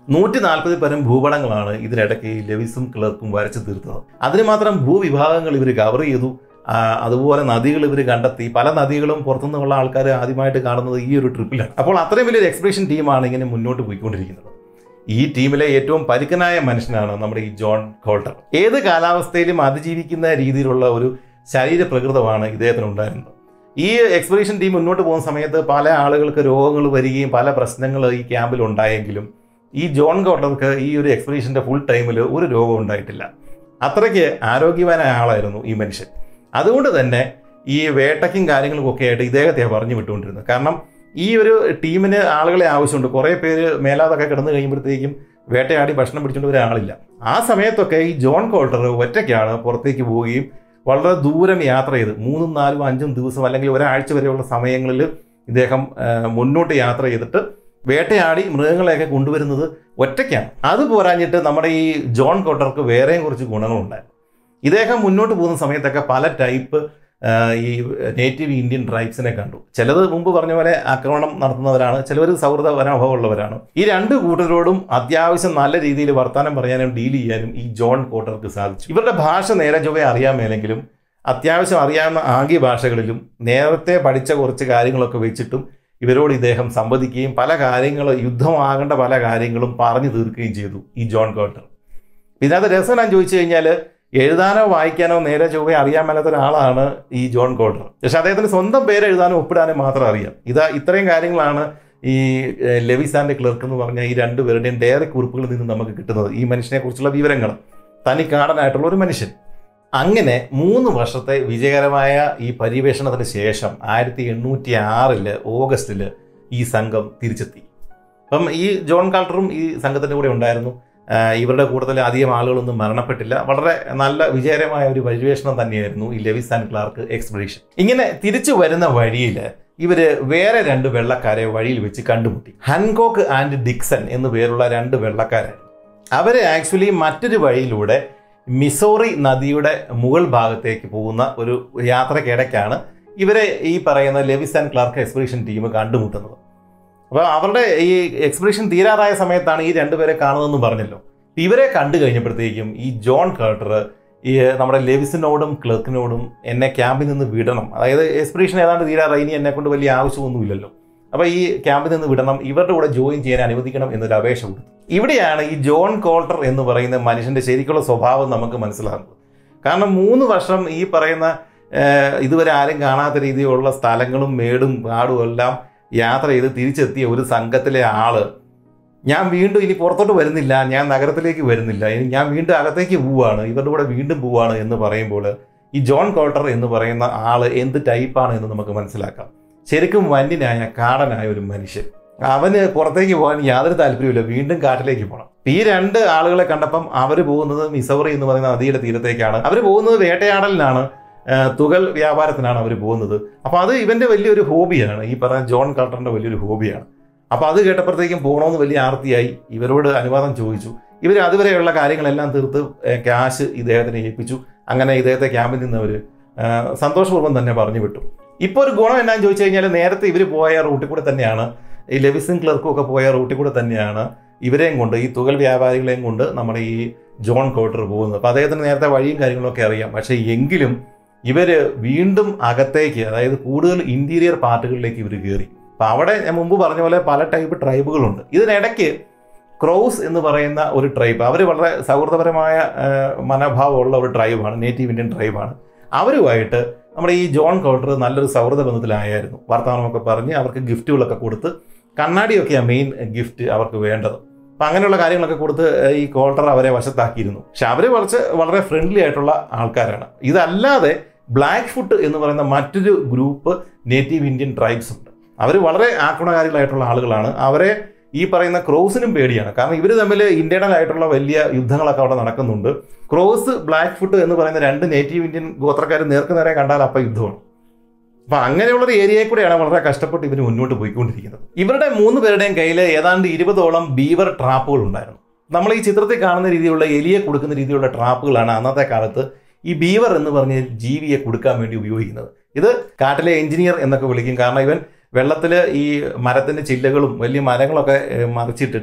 നൂറ്റി നാൽപ്പതിൽ പരം ഭൂപടങ്ങളാണ് ഇതിനിടയ്ക്ക് ഈ ലെവിസും ക്ലർക്കും വരച്ചു തീർത്തത് അതിന് മാത്രം ഭൂവിഭാഗങ്ങൾ ഇവർ കവർ ചെയ്തു ആ, അതുപോലെ നദികൾ ഇവർ കണ്ടെത്തി പല നദികളും പുറത്തുനിന്നുള്ള ആൾക്കാർ ആദ്യമായിട്ട് കാണുന്നത് ഈ ഒരു ട്രിപ്പിലാണ് അപ്പോൾ അത്രയും വലിയൊരു എക്സ്പ്രഷൻ ടീമാണ് ഇങ്ങനെ മുന്നോട്ട് പോയിക്കൊണ്ടിരിക്കുന്നത് ഈ ടീമിലെ ഏറ്റവും പരുക്കനായ മനുഷ്യനാണ് നമ്മുടെ ഈ ജോൺ കോൾട്ടർ ഏത് കാലാവസ്ഥയിലും അതിജീവിക്കുന്ന രീതിയിലുള്ള ഒരു ശരീര പ്രകൃതമാണ് ഇദ്ദേഹത്തിന് ഉണ്ടായിരുന്നത് ഈ എക്സ്പെഡീഷൻ ടീം മുന്നോട്ട് പോകുന്ന സമയത്ത് പല ആളുകൾക്ക് രോഗങ്ങൾ വരികയും പല പ്രശ്നങ്ങൾ ഈ ക്യാമ്പിൽ ഉണ്ടായെങ്കിലും ഈ ജോൺ കോട്ടർക്ക് ഈ ഒരു എക്സ്പെഡീഷൻ്റെ ഫുൾ ടൈമിൽ ഒരു രോഗം ഉണ്ടായിട്ടില്ല അത്രയ്ക്ക് ആരോഗ്യവാനായ ആളായിരുന്നു ഈ മനുഷ്യൻ അതുകൊണ്ട് തന്നെ ഈ വേട്ടയ്ക്കും കാര്യങ്ങൾക്കും ഒക്കെ ആയിട്ട് ഇദ്ദേഹത്തെ പറഞ്ഞു വിട്ടുകൊണ്ടിരുന്നത് കാരണം ഈ ഒരു ടീമിന് ആളുകളെ ആവശ്യമുണ്ട് കുറേ പേര് മേലാതൊക്കെ കിടന്നു കഴിയുമ്പോഴത്തേക്കും വേട്ടയാടി ഭക്ഷണം പിടിച്ചുകൊണ്ട് വരാൻ ആളില്ല ആ സമയത്തൊക്കെ ഈ ജോൺ കോൾട്ടർ ഒറ്റയ്ക്കാണ് പുറത്തേക്ക് പോവുകയും വളരെ ദൂരം യാത്ര ചെയ്ത് മൂന്നും നാലും അഞ്ചും ദിവസം അല്ലെങ്കിൽ ഒരാഴ്ച വരെയുള്ള സമയങ്ങളിൽ ഇദ്ദേഹം ആ, മുന്നോട്ട് യാത്ര ചെയ്തിട്ട് വേട്ടയാടി മൃഗങ്ങളെയൊക്കെ കൊണ്ടുവരുന്നത് ഒറ്റയ്ക്കാണ് അത് പോരാഞ്ഞിട്ട് നമ്മുടെ ഈ ജോൺ കോട്ടർക്ക് വേറെയും കുറച്ച് ഗുണങ്ങളുണ്ടായിരുന്നു ഇദ്ദേഹം മുന്നോട്ട് പോകുന്ന സമയത്തൊക്കെ പല ടൈപ്പ് ആ, ഈ നേറ്റീവ് ഇന്ത്യൻ ട്രൈബ്സിനെ കണ്ടു ചിലത് മുമ്പ് പറഞ്ഞ പോലെ ആക്രമണം നടത്തുന്നവരാണ് ചിലവർ സൗഹൃദ മനോഭാവമുള്ളവരാണ് ഈ രണ്ട് കൂട്ടരോടും അത്യാവശ്യം നല്ല രീതിയിൽ വർത്തമാനം പറയാനും ഡീൽ ചെയ്യാനും ഈ ജോൺ കോട്ടർക്ക് സാധിച്ചു ഇവരുടെ ഭാഷ നേരെ ചൊവ്വേ അറിയാമേലെങ്കിലും അത്യാവശ്യം അറിയാവുന്ന ആംഗ്യ ഭാഷകളിലും നേരത്തെ പഠിച്ച കുറച്ച് കാര്യങ്ങളൊക്കെ വെച്ചിട്ടും ഇവരോട് ഇദ്ദേഹം സംവദിക്കുകയും പല കാര്യങ്ങൾ യുദ്ധമാകേണ്ട പല കാര്യങ്ങളും പറഞ്ഞു തീർക്കുകയും ചെയ്തു ഈ ജോൺ കോട്ടർ ഇതിനകത്ത് രസം ഞാൻ ചോദിച്ചു കഴിഞ്ഞാൽ എഴുതാനോ വായിക്കാനോ നേരെ ചൊവ്വേ അറിയാൻ മേലാത്ത ഒരാളാണ് ഈ ജോൺ കോട്ടർ പക്ഷെ അദ്ദേഹത്തിന് സ്വന്തം പേര് എഴുതാനും ഒപ്പിടാനും മാത്രം അറിയാം ഇതാ ഇത്രയും കാര്യങ്ങളാണ് ഈ ഏഹ്, ലെവിസ് ആൻഡ് ക്ലർക്ക് എന്ന് പറഞ്ഞ ഈ രണ്ടുപേരുടെയും ഡയറി കുറിപ്പുകളിൽ നിന്ന് നമുക്ക് കിട്ടുന്നത് ഈ മനുഷ്യനെ കുറിച്ചുള്ള വിവരങ്ങൾ തനിക്കാടനായിട്ടുള്ള ഒരു മനുഷ്യൻ അങ്ങനെ മൂന്ന് വർഷത്തെ വിജയകരമായ ഈ പര്യവേഷണത്തിന് ശേഷം ആയിരത്തി എണ്ണൂറ്റി ആറില് ഓഗസ്റ്റിൽ ഈ സംഘം തിരിച്ചെത്തി അപ്പം ഈ ജോൺ കാൾട്ടറും ഈ സംഘത്തിൻ്റെ കൂടെ ഉണ്ടായിരുന്നു ആ, ഇവരുടെ കൂട്ടത്തിൽ അധികം ആളുകളൊന്നും മരണപ്പെട്ടില്ല വളരെ നല്ല വിജയകരമായ ഒരു പര്യവേഷണം തന്നെയായിരുന്നു ഈ ലെവിസ് ആൻഡ് ക്ലാർക്ക് എക്സ്പെഡീഷൻ ഇങ്ങനെ തിരിച്ചു വരുന്ന വഴിയിൽ ഇവര് വേറെ രണ്ട് വെള്ളക്കാരെ വഴിയിൽ വെച്ച് കണ്ടുമുട്ടി ഹൻകോക്ക് ആൻഡ് ഡിക്സൺ എന്നു പേരുള്ള രണ്ട് വെള്ളക്കാരായിരുന്നു അവര് ആക്ച്വലി മറ്റൊരു വഴിയിലൂടെ മിസോറി നദിയുടെ മുകൾ ഭാഗത്തേക്ക് പോകുന്ന ഒരു യാത്രക്കിടയ്ക്കാണ് ഇവരെ ഈ പറയുന്ന Lewis and Clark expedition team കണ്ടുമുട്ടുന്നത് അപ്പോൾ അവരുടെ ഈ എക്സ്പെഡീഷൻ തീരാറായ സമയത്താണ് ഈ രണ്ടുപേരെ കാണുന്നതെന്ന് പറഞ്ഞല്ലോ ഇവരെ കണ്ടു കഴിഞ്ഞപ്പോഴത്തേക്കും ഈ ജോൺ കേർട്ടർ ഈ നമ്മുടെ ലെവിസിനോടും ക്ലർക്കിനോടും എന്നെ ക്യാമ്പിൽ നിന്ന് വിടണം അതായത് എക്സ്പെഡീഷൻ ഏതാണ്ട് തീരാറായി ഇനി എന്നെ കൊണ്ട് വലിയ ആവശ്യമൊന്നുമില്ലല്ലോ അപ്പോൾ ഈ ക്യാമ്പിൽ നിന്ന് വിടണം ഇവരുടെ കൂടെ ജോയിൻ ചെയ്യാൻ അനുവദിക്കണം എന്നൊരു അപേക്ഷ കൊടുത്തു ഇവിടെയാണ് ഈ ജോൺ കോൾട്ടർ എന്ന് പറയുന്ന മനുഷ്യന്റെ ശരിക്കുള്ള സ്വഭാവം നമുക്ക് മനസ്സിലാകുന്നത് കാരണം മൂന്ന് വർഷം ഈ പറയുന്ന ഏഹ്, ഇതുവരെ ആരും കാണാത്ത രീതിയിലുള്ള സ്ഥലങ്ങളും മേടും കാടും എല്ലാം യാത്ര ചെയ്ത് തിരിച്ചെത്തിയ ഒരു സംഘത്തിലെ ആള് ഞാൻ വീണ്ടും ഇനി പുറത്തോട്ട് വരുന്നില്ല ഞാൻ നഗരത്തിലേക്ക് വരുന്നില്ല ഇനി ഞാൻ വീണ്ടും അകത്തേക്ക് പോവാണ് ഇവരുടെ കൂടെ വീണ്ടും പോവാണ് എന്ന് പറയുമ്പോൾ ഈ ജോൺ കോൾട്ടർ എന്ന് പറയുന്ന ആള് എന്ത് ടൈപ്പാണ് എന്ന് നമുക്ക് മനസ്സിലാക്കാം ശരിക്കും വന്യനായ കാടനായ ഒരു മനുഷ്യൻ അവന് പുറത്തേക്ക് പോകാൻ യാതൊരു താല്പര്യമില്ല വീണ്ടും കാട്ടിലേക്ക് പോകണം ഈ രണ്ട് ആളുകളെ കണ്ടപ്പം അവർ പോകുന്നത് മിസൗറി എന്ന് പറയുന്ന നദിയുടെ തീരത്തേക്കാണ് അവർ പോകുന്നത് വേട്ടയാടലിനാണ് ആ, തുകൽ വ്യാപാരത്തിനാണ് അവർ പോകുന്നത് അപ്പോൾ അത് ഇവന്റെ വലിയൊരു ഹോബിയാണ് ഈ പറഞ്ഞ ജോൺ കാൾട്ടറിന്റെ വലിയൊരു ഹോബിയാണ് അപ്പോൾ അത് കേട്ടപ്പോഴത്തേക്കും പോകണമെന്ന് വലിയ ആർത്തിയായി ഇവരോട് അനുവാദം ചോദിച്ചു ഇവർ അതുവരെയുള്ള കാര്യങ്ങളെല്ലാം തീർത്ത് ഏ, ക്യാഷ് ഇദ്ദേഹത്തിന് ഏൽപ്പിച്ചു അങ്ങനെ ഇദ്ദേഹത്തെ ക്യാമ്പിൽ നിന്ന് അവർ സന്തോഷപൂർവ്വം തന്നെ പറഞ്ഞു വിട്ടു ഇപ്പോൾ ഒരു ഗുണം എന്നാന്ന് ചോദിച്ചു കഴിഞ്ഞാൽ നേരത്തെ ഇവർ പോയ റൂട്ടിൽ കൂടെ തന്നെയാണ് ഈ ലെവിസും ക്ലർക്കും ഒക്കെ പോയ റൂട്ടിൽ കൂടെ തന്നെയാണ് ഇവരെയും കൊണ്ട് ഈ തുകൽ വ്യാപാരികളെയും കൊണ്ട് നമ്മുടെ ഈ ജോൺ കോട്ടർ പോകുന്നത് അപ്പോൾ അദ്ദേഹത്തിന് നേരത്തെ വഴിയും കാര്യങ്ങളൊക്കെ അറിയാം പക്ഷേ എങ്കിലും ഇവര് വീണ്ടും അകത്തേക്ക് അതായത് കൂടുതൽ ഇന്റീരിയർ പാർട്ടുകളിലേക്ക് ഇവർ കയറി അപ്പം അവിടെ ഞാൻ മുമ്പ് പറഞ്ഞ പോലെ പല ടൈപ്പ് ട്രൈബുകളുണ്ട് ഇതിനിടയ്ക്ക് ക്രൗസ് എന്ന് പറയുന്ന ഒരു ട്രൈബ് അവർ വളരെ സൗഹൃദപരമായ ആ, മനോഭാവമുള്ള ഒരു ട്രൈബാണ് നേറ്റീവ് ഇന്ത്യൻ ട്രൈബാണ് അവരുമായിട്ട് നമ്മുടെ ഈ ജോൺ കോട്ടർ നല്ലൊരു സൗഹൃദ ബന്ധത്തിലായിരുന്നു വർത്തമാനമൊക്കെ പറഞ്ഞ് അവർക്ക് ഗിഫ്റ്റുകളൊക്കെ കൊടുത്ത് കണ്ണാടിയൊക്കെയാണ് മെയിൻ ഗിഫ്റ്റ് അവർക്ക് വേണ്ടത് അപ്പം അങ്ങനെയുള്ള കാര്യങ്ങളൊക്കെ കൊടുത്ത് ഏഹ്, ഈ കോൾട്ടർ അവരെ വശത്താക്കിയിരുന്നു പക്ഷെ അവർ കുറച്ച് വളരെ ഫ്രണ്ട്ലി ആയിട്ടുള്ള ആൾക്കാരാണ് ഇതല്ലാതെ ബ്ലാക്ക് ഫുട്ട് എന്ന് പറയുന്ന മറ്റൊരു ഗ്രൂപ്പ് നേറ്റീവ് ഇന്ത്യൻ ട്രൈബ്സ് ഉണ്ട് അവർ വളരെ ആക്രമണകാരികളായിട്ടുള്ള ആളുകളാണ് അവരെ ഈ പറയുന്ന ക്രോസിനും പേടിയാണ് കാരണം ഇവർ തമ്മിൽ ഇന്റേണൽ ആയിട്ടുള്ള വലിയ യുദ്ധങ്ങളൊക്കെ അവിടെ നടക്കുന്നുണ്ട് ക്രോസ് ബ്ലാക്ക് ഫുട്ട് എന്ന് പറയുന്ന രണ്ട് നേറ്റീവ് ഇന്ത്യൻ ഗോത്രക്കാർ നേർക്കുനേരെ കണ്ടാൽ അപ്പം യുദ്ധമാണ് അപ്പൊ അങ്ങനെയുള്ള ഒരു ഏരിയയിൽ കൂടെയാണ് വളരെ കഷ്ടപ്പെട്ട് ഇവർ മുന്നോട്ട് പോയിക്കൊണ്ടിരിക്കുന്നത് ഇവരുടെ മൂന്ന് പേരുടെയും കയ്യിൽ ഏതാണ്ട് ഇരുപതോളം ബീവർ ട്രാപ്പുകൾ ഉണ്ടായിരുന്നു നമ്മൾ ഈ ചിത്രത്തിൽ കാണുന്ന രീതിയിലുള്ള എലിയെ കൊടുക്കുന്ന രീതിയിലുള്ള ട്രാപ്പുകളാണ് അന്നത്തെ കാലത്ത് ഈ ബീവർ എന്ന് പറഞ്ഞ ജീവിയെ കൊടുക്കാൻ വേണ്ടി ഉപയോഗിക്കുന്നത് ഇത് കാട്ടിലെ എഞ്ചിനീയർ എന്നൊക്കെ വിളിക്കും കാരണം ഇവൻ വെള്ളത്തിൽ ഈ മരത്തിന്റെ ചില്ലകളും വലിയ മരങ്ങളൊക്കെ ഏഹ്, മറിച്ചിട്ടിട്ട്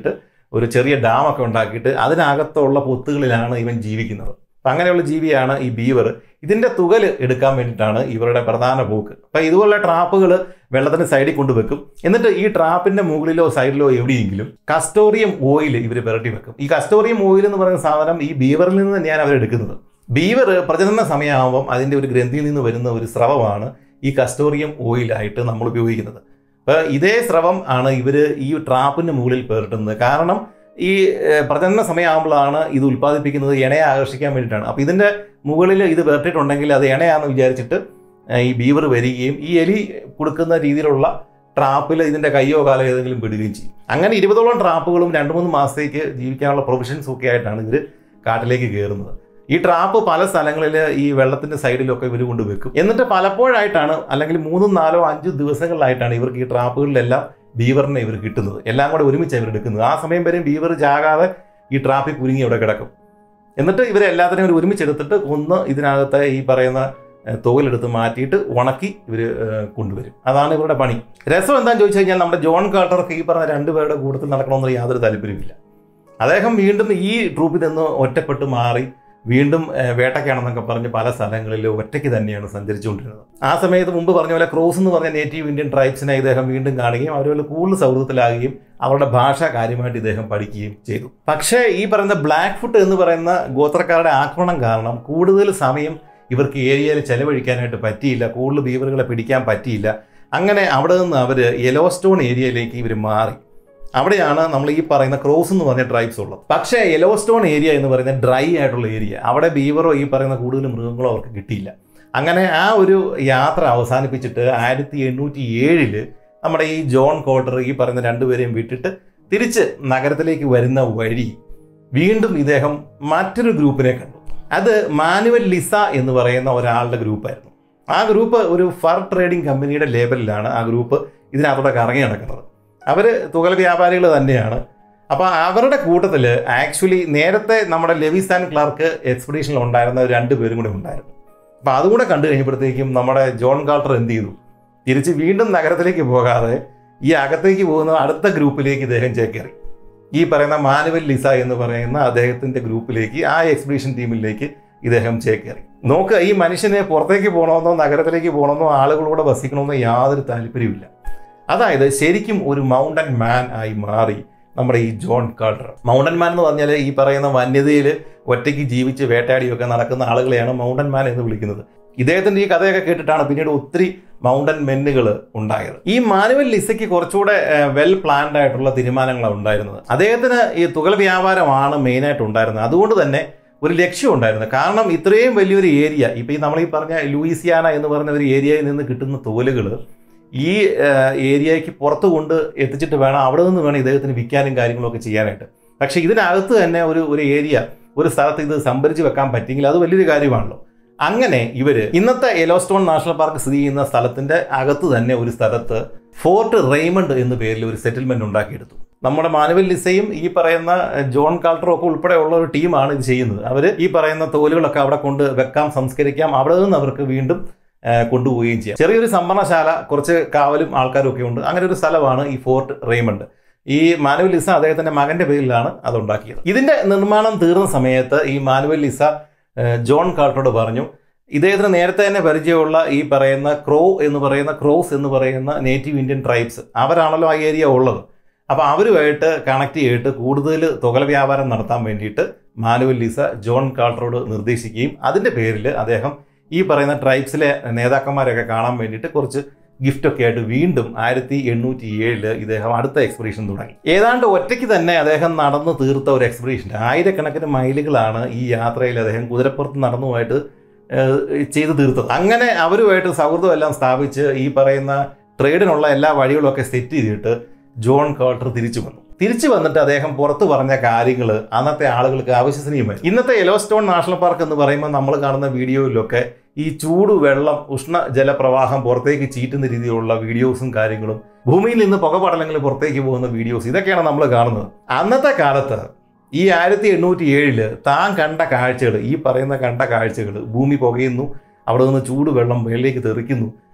ഒരു ചെറിയ ഡാമൊക്കെ ഉണ്ടാക്കിയിട്ട് അതിനകത്തുള്ള പൊത്തുകളിലാണ് ഇവൻ ജീവിക്കുന്നത് അപ്പം അങ്ങനെയുള്ള ജീവിയാണ് ഈ ബീവർ ഇതിൻ്റെ തുകൽ എടുക്കാൻ വേണ്ടിയിട്ടാണ് ഇവരുടെ പ്രധാന പോക്ക് അപ്പം ഇതുപോലുള്ള ട്രാപ്പുകൾ വെള്ളത്തിന് സൈഡിൽ കൊണ്ടുവെക്കും എന്നിട്ട് ഈ ട്രാപ്പിന്റെ മുകളിലോ സൈഡിലോ എവിടെയെങ്കിലും കസ്റ്റോറിയം ഓയിൽ ഇവർ പുരട്ടി വെക്കും ഈ കസ്റ്റോറിയം ഓയിൽ എന്ന് പറയുന്ന സാധനം ഈ ബീവറിൽ നിന്ന് തന്നെയാണ് അവർ എടുക്കുന്നത് ബീവർ പ്രജനന സമയമാകുമ്പം അതിൻ്റെ ഒരു ഗ്രന്ഥിയിൽ നിന്ന് വരുന്ന ഒരു സ്രവമാണ് ഈ കസ്റ്റോറിയം ഓയിലായിട്ട് നമ്മൾ ഉപയോഗിക്കുന്നത് അപ്പോൾ ഇതേ സ്രവം ആണ് ഇവർ ഈ ട്രാപ്പിന് മുകളിൽ പുരട്ടുന്നത് കാരണം ഈ ഏഹ്, പ്രജനന സമയമാകുമ്പോഴാണ് ഇത് ഉൽപ്പാദിപ്പിക്കുന്നത് ഇണയെ ആകർഷിക്കാൻ വേണ്ടിയിട്ടാണ് അപ്പോൾ ഇതിൻ്റെ മുകളിൽ ഇത് പുരട്ടിയിട്ടുണ്ടെങ്കിൽ അത് ഇണയാണെന്ന് വിചാരിച്ചിട്ട് ഏഹ്, ഈ ബീവർ വരികയും ഈ എലി കൊടുക്കുന്ന രീതിയിലുള്ള ട്രാപ്പിൽ ഇതിൻ്റെ കയ്യോ കാലോ ഏതെങ്കിലും വിടുകയും ചെയ്യും അങ്ങനെ ഇരുപതോളം ട്രാപ്പുകളും രണ്ട് മൂന്ന് മാസത്തേക്ക് ജീവിക്കാനുള്ള പ്രൊവിഷൻസും ഒക്കെ ആയിട്ടാണ് ഇവർ കാട്ടിലേക്ക് കയറുന്നത് ഈ ട്രാപ്പ് പല സ്ഥലങ്ങളിൽ ഈ വെള്ളത്തിന്റെ സൈഡിലൊക്കെ ഇവർ കൊണ്ട് വെക്കും എന്നിട്ട് പലപ്പോഴായിട്ടാണ് അല്ലെങ്കിൽ മൂന്നും നാലോ അഞ്ചോ ദിവസങ്ങളിലായിട്ടാണ് ഇവർക്ക് ഈ ട്രാപ്പുകളിലെല്ലാം ബീവറിനെ ഇവർ കിട്ടുന്നത് എല്ലാം കൂടെ ഒരുമിച്ച് ഇവർ എടുക്കുന്നത് ആ സമയം വരെയും ബീവർ ചാകാതെ ഈ ട്രാപ്പിൽ കുരുങ്ങി ഇവിടെ കിടക്കും എന്നിട്ട് ഇവരെ എല്ലാത്തിനെയും ഒരു ഒരുമിച്ചെടുത്തിട്ട് കൊന്ന് ഇതിനകത്തെ ഈ പറയുന്ന ഏഹ്, തോലെടുത്ത് മാറ്റിയിട്ട് ഉണക്കി ഇവർ കൊണ്ടുവരും അതാണ് ഇവരുടെ പണി രസം എന്താണെന്ന് ചോദിച്ചു കഴിഞ്ഞാൽ നമ്മുടെ ജോൺ കാൾട്ടർക്ക് ഈ പറഞ്ഞ രണ്ടുപേരുടെ കൂട്ടത്തിൽ നടക്കണമെന്ന് യാതൊരു താല്പര്യമില്ല അദ്ദേഹം വീണ്ടും ഈ ട്രൂപ്പിൽ നിന്ന് ഒറ്റപ്പെട്ട് മാറി വീണ്ടും ഏഹ്, വേട്ടയ്ക്കാണെന്നൊക്കെ പറഞ്ഞ് പല സ്ഥലങ്ങളിൽ ഒറ്റയ്ക്ക് തന്നെയാണ് സഞ്ചരിച്ചുകൊണ്ടിരുന്നത് ആ സമയത്ത് മുമ്പ് പറഞ്ഞ പോലെ ക്രോസ് എന്ന് പറഞ്ഞ നേറ്റീവ് ഇന്ത്യൻ ട്രൈബ്സിനെ ഇദ്ദേഹം വീണ്ടും കാണുകയും അവരുമായി കൂടുതൽ സൗഹൃദത്തിലാകുകയും അവരുടെ ഭാഷ കാര്യമായിട്ട് ഇദ്ദേഹം പഠിക്കുകയും ചെയ്തു പക്ഷേ ഈ പറയുന്ന ബ്ലാക്ക് ഫുട്ട് എന്ന് പറയുന്ന ഗോത്രക്കാരുടെ ആക്രമണം കാരണം കൂടുതൽ സമയം ഇവർക്ക് ഏരിയയിൽ ചെലവഴിക്കാനായിട്ട് പറ്റിയില്ല കൂടുതൽ ബീവറുകളെ പിടിക്കാൻ പറ്റിയില്ല അങ്ങനെ അവിടെ നിന്ന് അവർ യെലോസ്റ്റോൺ ഏരിയയിലേക്ക് ഇവർ മാറി അവിടെയാണ് നമ്മൾ ഈ പറയുന്ന ക്രോസ് എന്ന് പറഞ്ഞ ട്രൈബ്സ് ഉള്ളത് പക്ഷേ യെലോസ്റ്റോൺ ഏരിയ എന്ന് പറയുന്ന ഡ്രൈ ആയിട്ടുള്ള ഏരിയ അവിടെ ബീവറോ ഈ പറയുന്ന കൂടുതൽ മൃഗങ്ങളോ അവർക്ക് കിട്ടിയില്ല അങ്ങനെ ആ ഒരു യാത്ര അവസാനിപ്പിച്ചിട്ട് ആയിരത്തി എണ്ണൂറ്റി ഏഴില് നമ്മുടെ ഈ ജോൺ കോട്ടർ ഈ പറയുന്ന രണ്ടുപേരെയും വിട്ടിട്ട് തിരിച്ച് നഗരത്തിലേക്ക് വരുന്ന വഴി വീണ്ടും ഇദ്ദേഹം മറ്റൊരു ഗ്രൂപ്പിനെ കണ്ടു അത് മാനുവൽ ലിസ എന്ന് പറയുന്ന ഒരാളുടെ ഗ്രൂപ്പായിരുന്നു ആ ഗ്രൂപ്പ് ഒരു ഫർ ട്രേഡിംഗ് കമ്പനിയുടെ ലേബലിലാണ് ആ ഗ്രൂപ്പ് ഇതിനകത്തൂടെ കറങ്ങി നടക്കുന്നത് അവർ തുകൽ വ്യാപാരികൾ തന്നെയാണ് അപ്പോൾ അവരുടെ കൂട്ടത്തിൽ ആക്ച്വലി നേരത്തെ നമ്മുടെ ലെവിസാൻ ക്ലാർക്ക് എക്സ്പെഡീഷനിൽ ഉണ്ടായിരുന്ന രണ്ട് പേരും കൂടെ ഉണ്ടായിരുന്നു അപ്പോൾ അതും കൂടെ കണ്ടു കഴിഞ്ഞപ്പോഴത്തേക്കും നമ്മുടെ ജോൺ കാൾട്ടർ എന്ത് ചെയ്തു തിരിച്ച് വീണ്ടും നഗരത്തിലേക്ക് പോകാതെ ഈ അകത്തേക്ക് പോകുന്ന അടുത്ത ഗ്രൂപ്പിലേക്ക് ഇദ്ദേഹം ചേക്കേറി ഈ പറയുന്ന മാനുവൽ ലിസ എന്ന് പറയുന്ന അദ്ദേഹത്തിന്റെ ഗ്രൂപ്പിലേക്ക് ആ എക്സ്പെഡീഷൻ ടീമിലേക്ക് ഇദ്ദേഹം ചേക്കേറി നോക്ക് ഈ മനുഷ്യന് പുറത്തേക്ക് പോകണമെന്നോ നഗരത്തിലേക്ക് പോകണമെന്നോ ആളുകളോട് വസിക്കണമെന്നോ യാതൊരു താല്പര്യമില്ല അതായത് ശരിക്കും ഒരു മൗണ്ടൻ മാൻ ആയി മാറി നമ്മുടെ ഈ ജോൺ കാൾട്ടർ മൗണ്ടൻ മാൻ എന്ന് പറഞ്ഞാൽ ഈ പറയുന്ന വന്യതയിൽ ഒറ്റയ്ക്ക് ജീവിച്ച് വേട്ടയാടിയൊക്കെ നടക്കുന്ന ആളുകളെയാണ് മൗണ്ടൻ മാൻ എന്ന് വിളിക്കുന്നത് ഇദ്ദേഹത്തിന്റെ ഈ കഥയൊക്കെ കേട്ടിട്ടാണ് പിന്നീട് ഒത്തിരി മൗണ്ടൻ മെന്നുകൾ ഉണ്ടായത് ഈ മാനുവൽ ലിസയ്ക്ക് കുറച്ചുകൂടെ വെൽ പ്ലാൻഡ് ആയിട്ടുള്ള തീരുമാനങ്ങളാണ് ഉണ്ടായിരുന്നത് അദ്ദേഹത്തിന് ഈ തുകൽ വ്യാപാരമാണ് മെയിനായിട്ട് ഉണ്ടായിരുന്നത് അതുകൊണ്ട് തന്നെ ഒരു ലക്ഷ്യം ഉണ്ടായിരുന്നു കാരണം ഇത്രയും വലിയൊരു ഏരിയ ഇപ്പം ഈ നമ്മൾ ഈ പറഞ്ഞ ലൂയിസിയാന എന്ന് പറഞ്ഞ ഒരു ഏരിയയിൽ നിന്ന് കിട്ടുന്ന തോലുകൾ ഈ ഏഹ്, ഏരിയയ്ക്ക് പുറത്ത് കൊണ്ട് എത്തിച്ചിട്ട് വേണം അവിടെ നിന്ന് വേണം ഇദ്ദേഹത്തിന് വിൽക്കാനും കാര്യങ്ങളൊക്കെ ചെയ്യാനായിട്ട് പക്ഷേ ഇതിനകത്ത് തന്നെ ഒരു ഒരു ഏരിയ ഒരു സ്ഥലത്ത് ഇത് സംഭരിച്ച് വെക്കാൻ പറ്റിയെങ്കിൽ അത് വലിയൊരു കാര്യമാണല്ലോ അങ്ങനെ ഇവര് ഇന്നത്തെ യെലോസ്റ്റോൺ നാഷണൽ പാർക്ക് സ്ഥിതി ചെയ്യുന്ന സ്ഥലത്തിന്റെ അകത്ത് തന്നെ ഒരു സ്ഥലത്ത് ഫോർട്ട് റെയ്മണ്ട് എന്ന പേരിൽ ഒരു സെറ്റിൽമെന്റ് ഉണ്ടാക്കിയെടുത്തു നമ്മുടെ മാനുവൽ ലിസയും ഈ പറയുന്ന ജോൺ കാൾട്ടറും ഒക്കെ ഉൾപ്പെടെയുള്ള ഒരു ടീമാണ് ഇത് ചെയ്യുന്നത് അവർ ഈ പറയുന്ന തോലുകളൊക്കെ അവിടെ കൊണ്ട് വെക്കാം സംസ്കരിക്കാം അവിടെ നിന്ന് അവർക്ക് വീണ്ടും ആ, കൊണ്ടുപോവുകയും ചെയ്യാം ചെറിയൊരു സംഭരണശാല കുറച്ച് കാവലും ആൾക്കാരും ഒക്കെ ഉണ്ട് അങ്ങനെ ഒരു സ്ഥലമാണ് ഈ ഫോർട്ട് റെയ്മണ്ട് ഈ മാനുവൽ ലിസ അദ്ദേഹത്തിന്റെ മകന്റെ പേരിലാണ് അത് ഉണ്ടാക്കിയത് ഇതിന്റെ നിർമ്മാണം തീർന്ന സമയത്ത് ഈ മാനുവൽ ലിസ ഏഹ്, ജോൺ കാൾട്ടറോട് പറഞ്ഞു ഇദ്ദേഹത്തിന് നേരത്തെ തന്നെ പരിചയമുള്ള ഈ പറയുന്ന ക്രോ എന്ന് പറയുന്ന ക്രോസ് എന്ന് പറയുന്ന നേറ്റീവ് ഇന്ത്യൻ ട്രൈബ്സ് അവരാണല്ലോ ആ ഏരിയ ഉള്ളത് അപ്പോൾ അവരുമായിട്ട് കണക്ട് ചെയ്തിട്ട് കൂടുതൽ തുകൽ വ്യാപാരം നടത്താൻ വേണ്ടിയിട്ട് മാനുവൽ ലിസ ജോൺ കാൾട്ടറോട് നിർദ്ദേശിക്കുകയും അതിൻ്റെ പേരിൽ അദ്ദേഹം ഈ പറയുന്ന ട്രൈബ്സിലെ നേതാക്കന്മാരെയൊക്കെ കാണാൻ വേണ്ടിയിട്ട് കുറച്ച് ഗിഫ്റ്റൊക്കെ ആയിട്ട് വീണ്ടും ആയിരത്തി എണ്ണൂറ്റി ഏഴില് ഇദ്ദേഹം അടുത്ത എക്സ്പെഡീഷൻ തുടങ്ങി ഏതാണ്ട് ഒറ്റയ്ക്ക് തന്നെ അദ്ദേഹം നടന്നു തീർത്ത ഒരു എക്സ്പെഡീഷൻ ആയിരക്കണക്കിന് മൈലുകളാണ് ഈ യാത്രയിൽ അദ്ദേഹം കുതിരപ്പുറത്ത് നടന്നുമായിട്ട് ഏഹ്, ചെയ്തു തീർത്തത് അങ്ങനെ അവരുമായിട്ട് സൗഹൃദം എല്ലാം സ്ഥാപിച്ച് ഈ പറയുന്ന ട്രേഡിനുള്ള എല്ലാ വഴികളൊക്കെ സെറ്റ് ചെയ്തിട്ട് ജോൺ കാൾട്ടർ തിരിച്ചു വന്നു തിരിച്ചു വന്നിട്ട് അദ്ദേഹം പുറത്തു പറഞ്ഞ കാര്യങ്ങൾ അന്നത്തെ ആളുകൾക്ക് അവിശ്വസനീയമായി ഇന്നത്തെ യെലോസ്റ്റോൺ നാഷണൽ പാർക്ക് എന്ന് പറയുമ്പോൾ നമ്മൾ കാണുന്ന വീഡിയോയിലൊക്കെ ഈ ചൂട് വെള്ളം ഉഷ്ണ ജലപ്രവാഹം പുറത്തേക്ക് ചീറ്റുന്ന രീതിയിലുള്ള വീഡിയോസും കാര്യങ്ങളും ഭൂമിയിൽ നിന്ന് പുകപടലങ്ങൾ പുറത്തേക്ക് പോകുന്ന വീഡിയോസ് ഇതൊക്കെയാണ് നമ്മൾ കാണുന്നത് അന്നത്തെ കാലത്ത് ഈ ആയിരത്തി എണ്ണൂറ്റി ഏഴില് താൻ കണ്ട കാഴ്ചകൾ ഈ പറയുന്ന കണ്ട കാഴ്ചകൾ ഭൂമി പുകയുന്നു അവിടെ നിന്ന് ചൂട് വെള്ളം മേളിലേക്ക് തെറിക്കുന്നു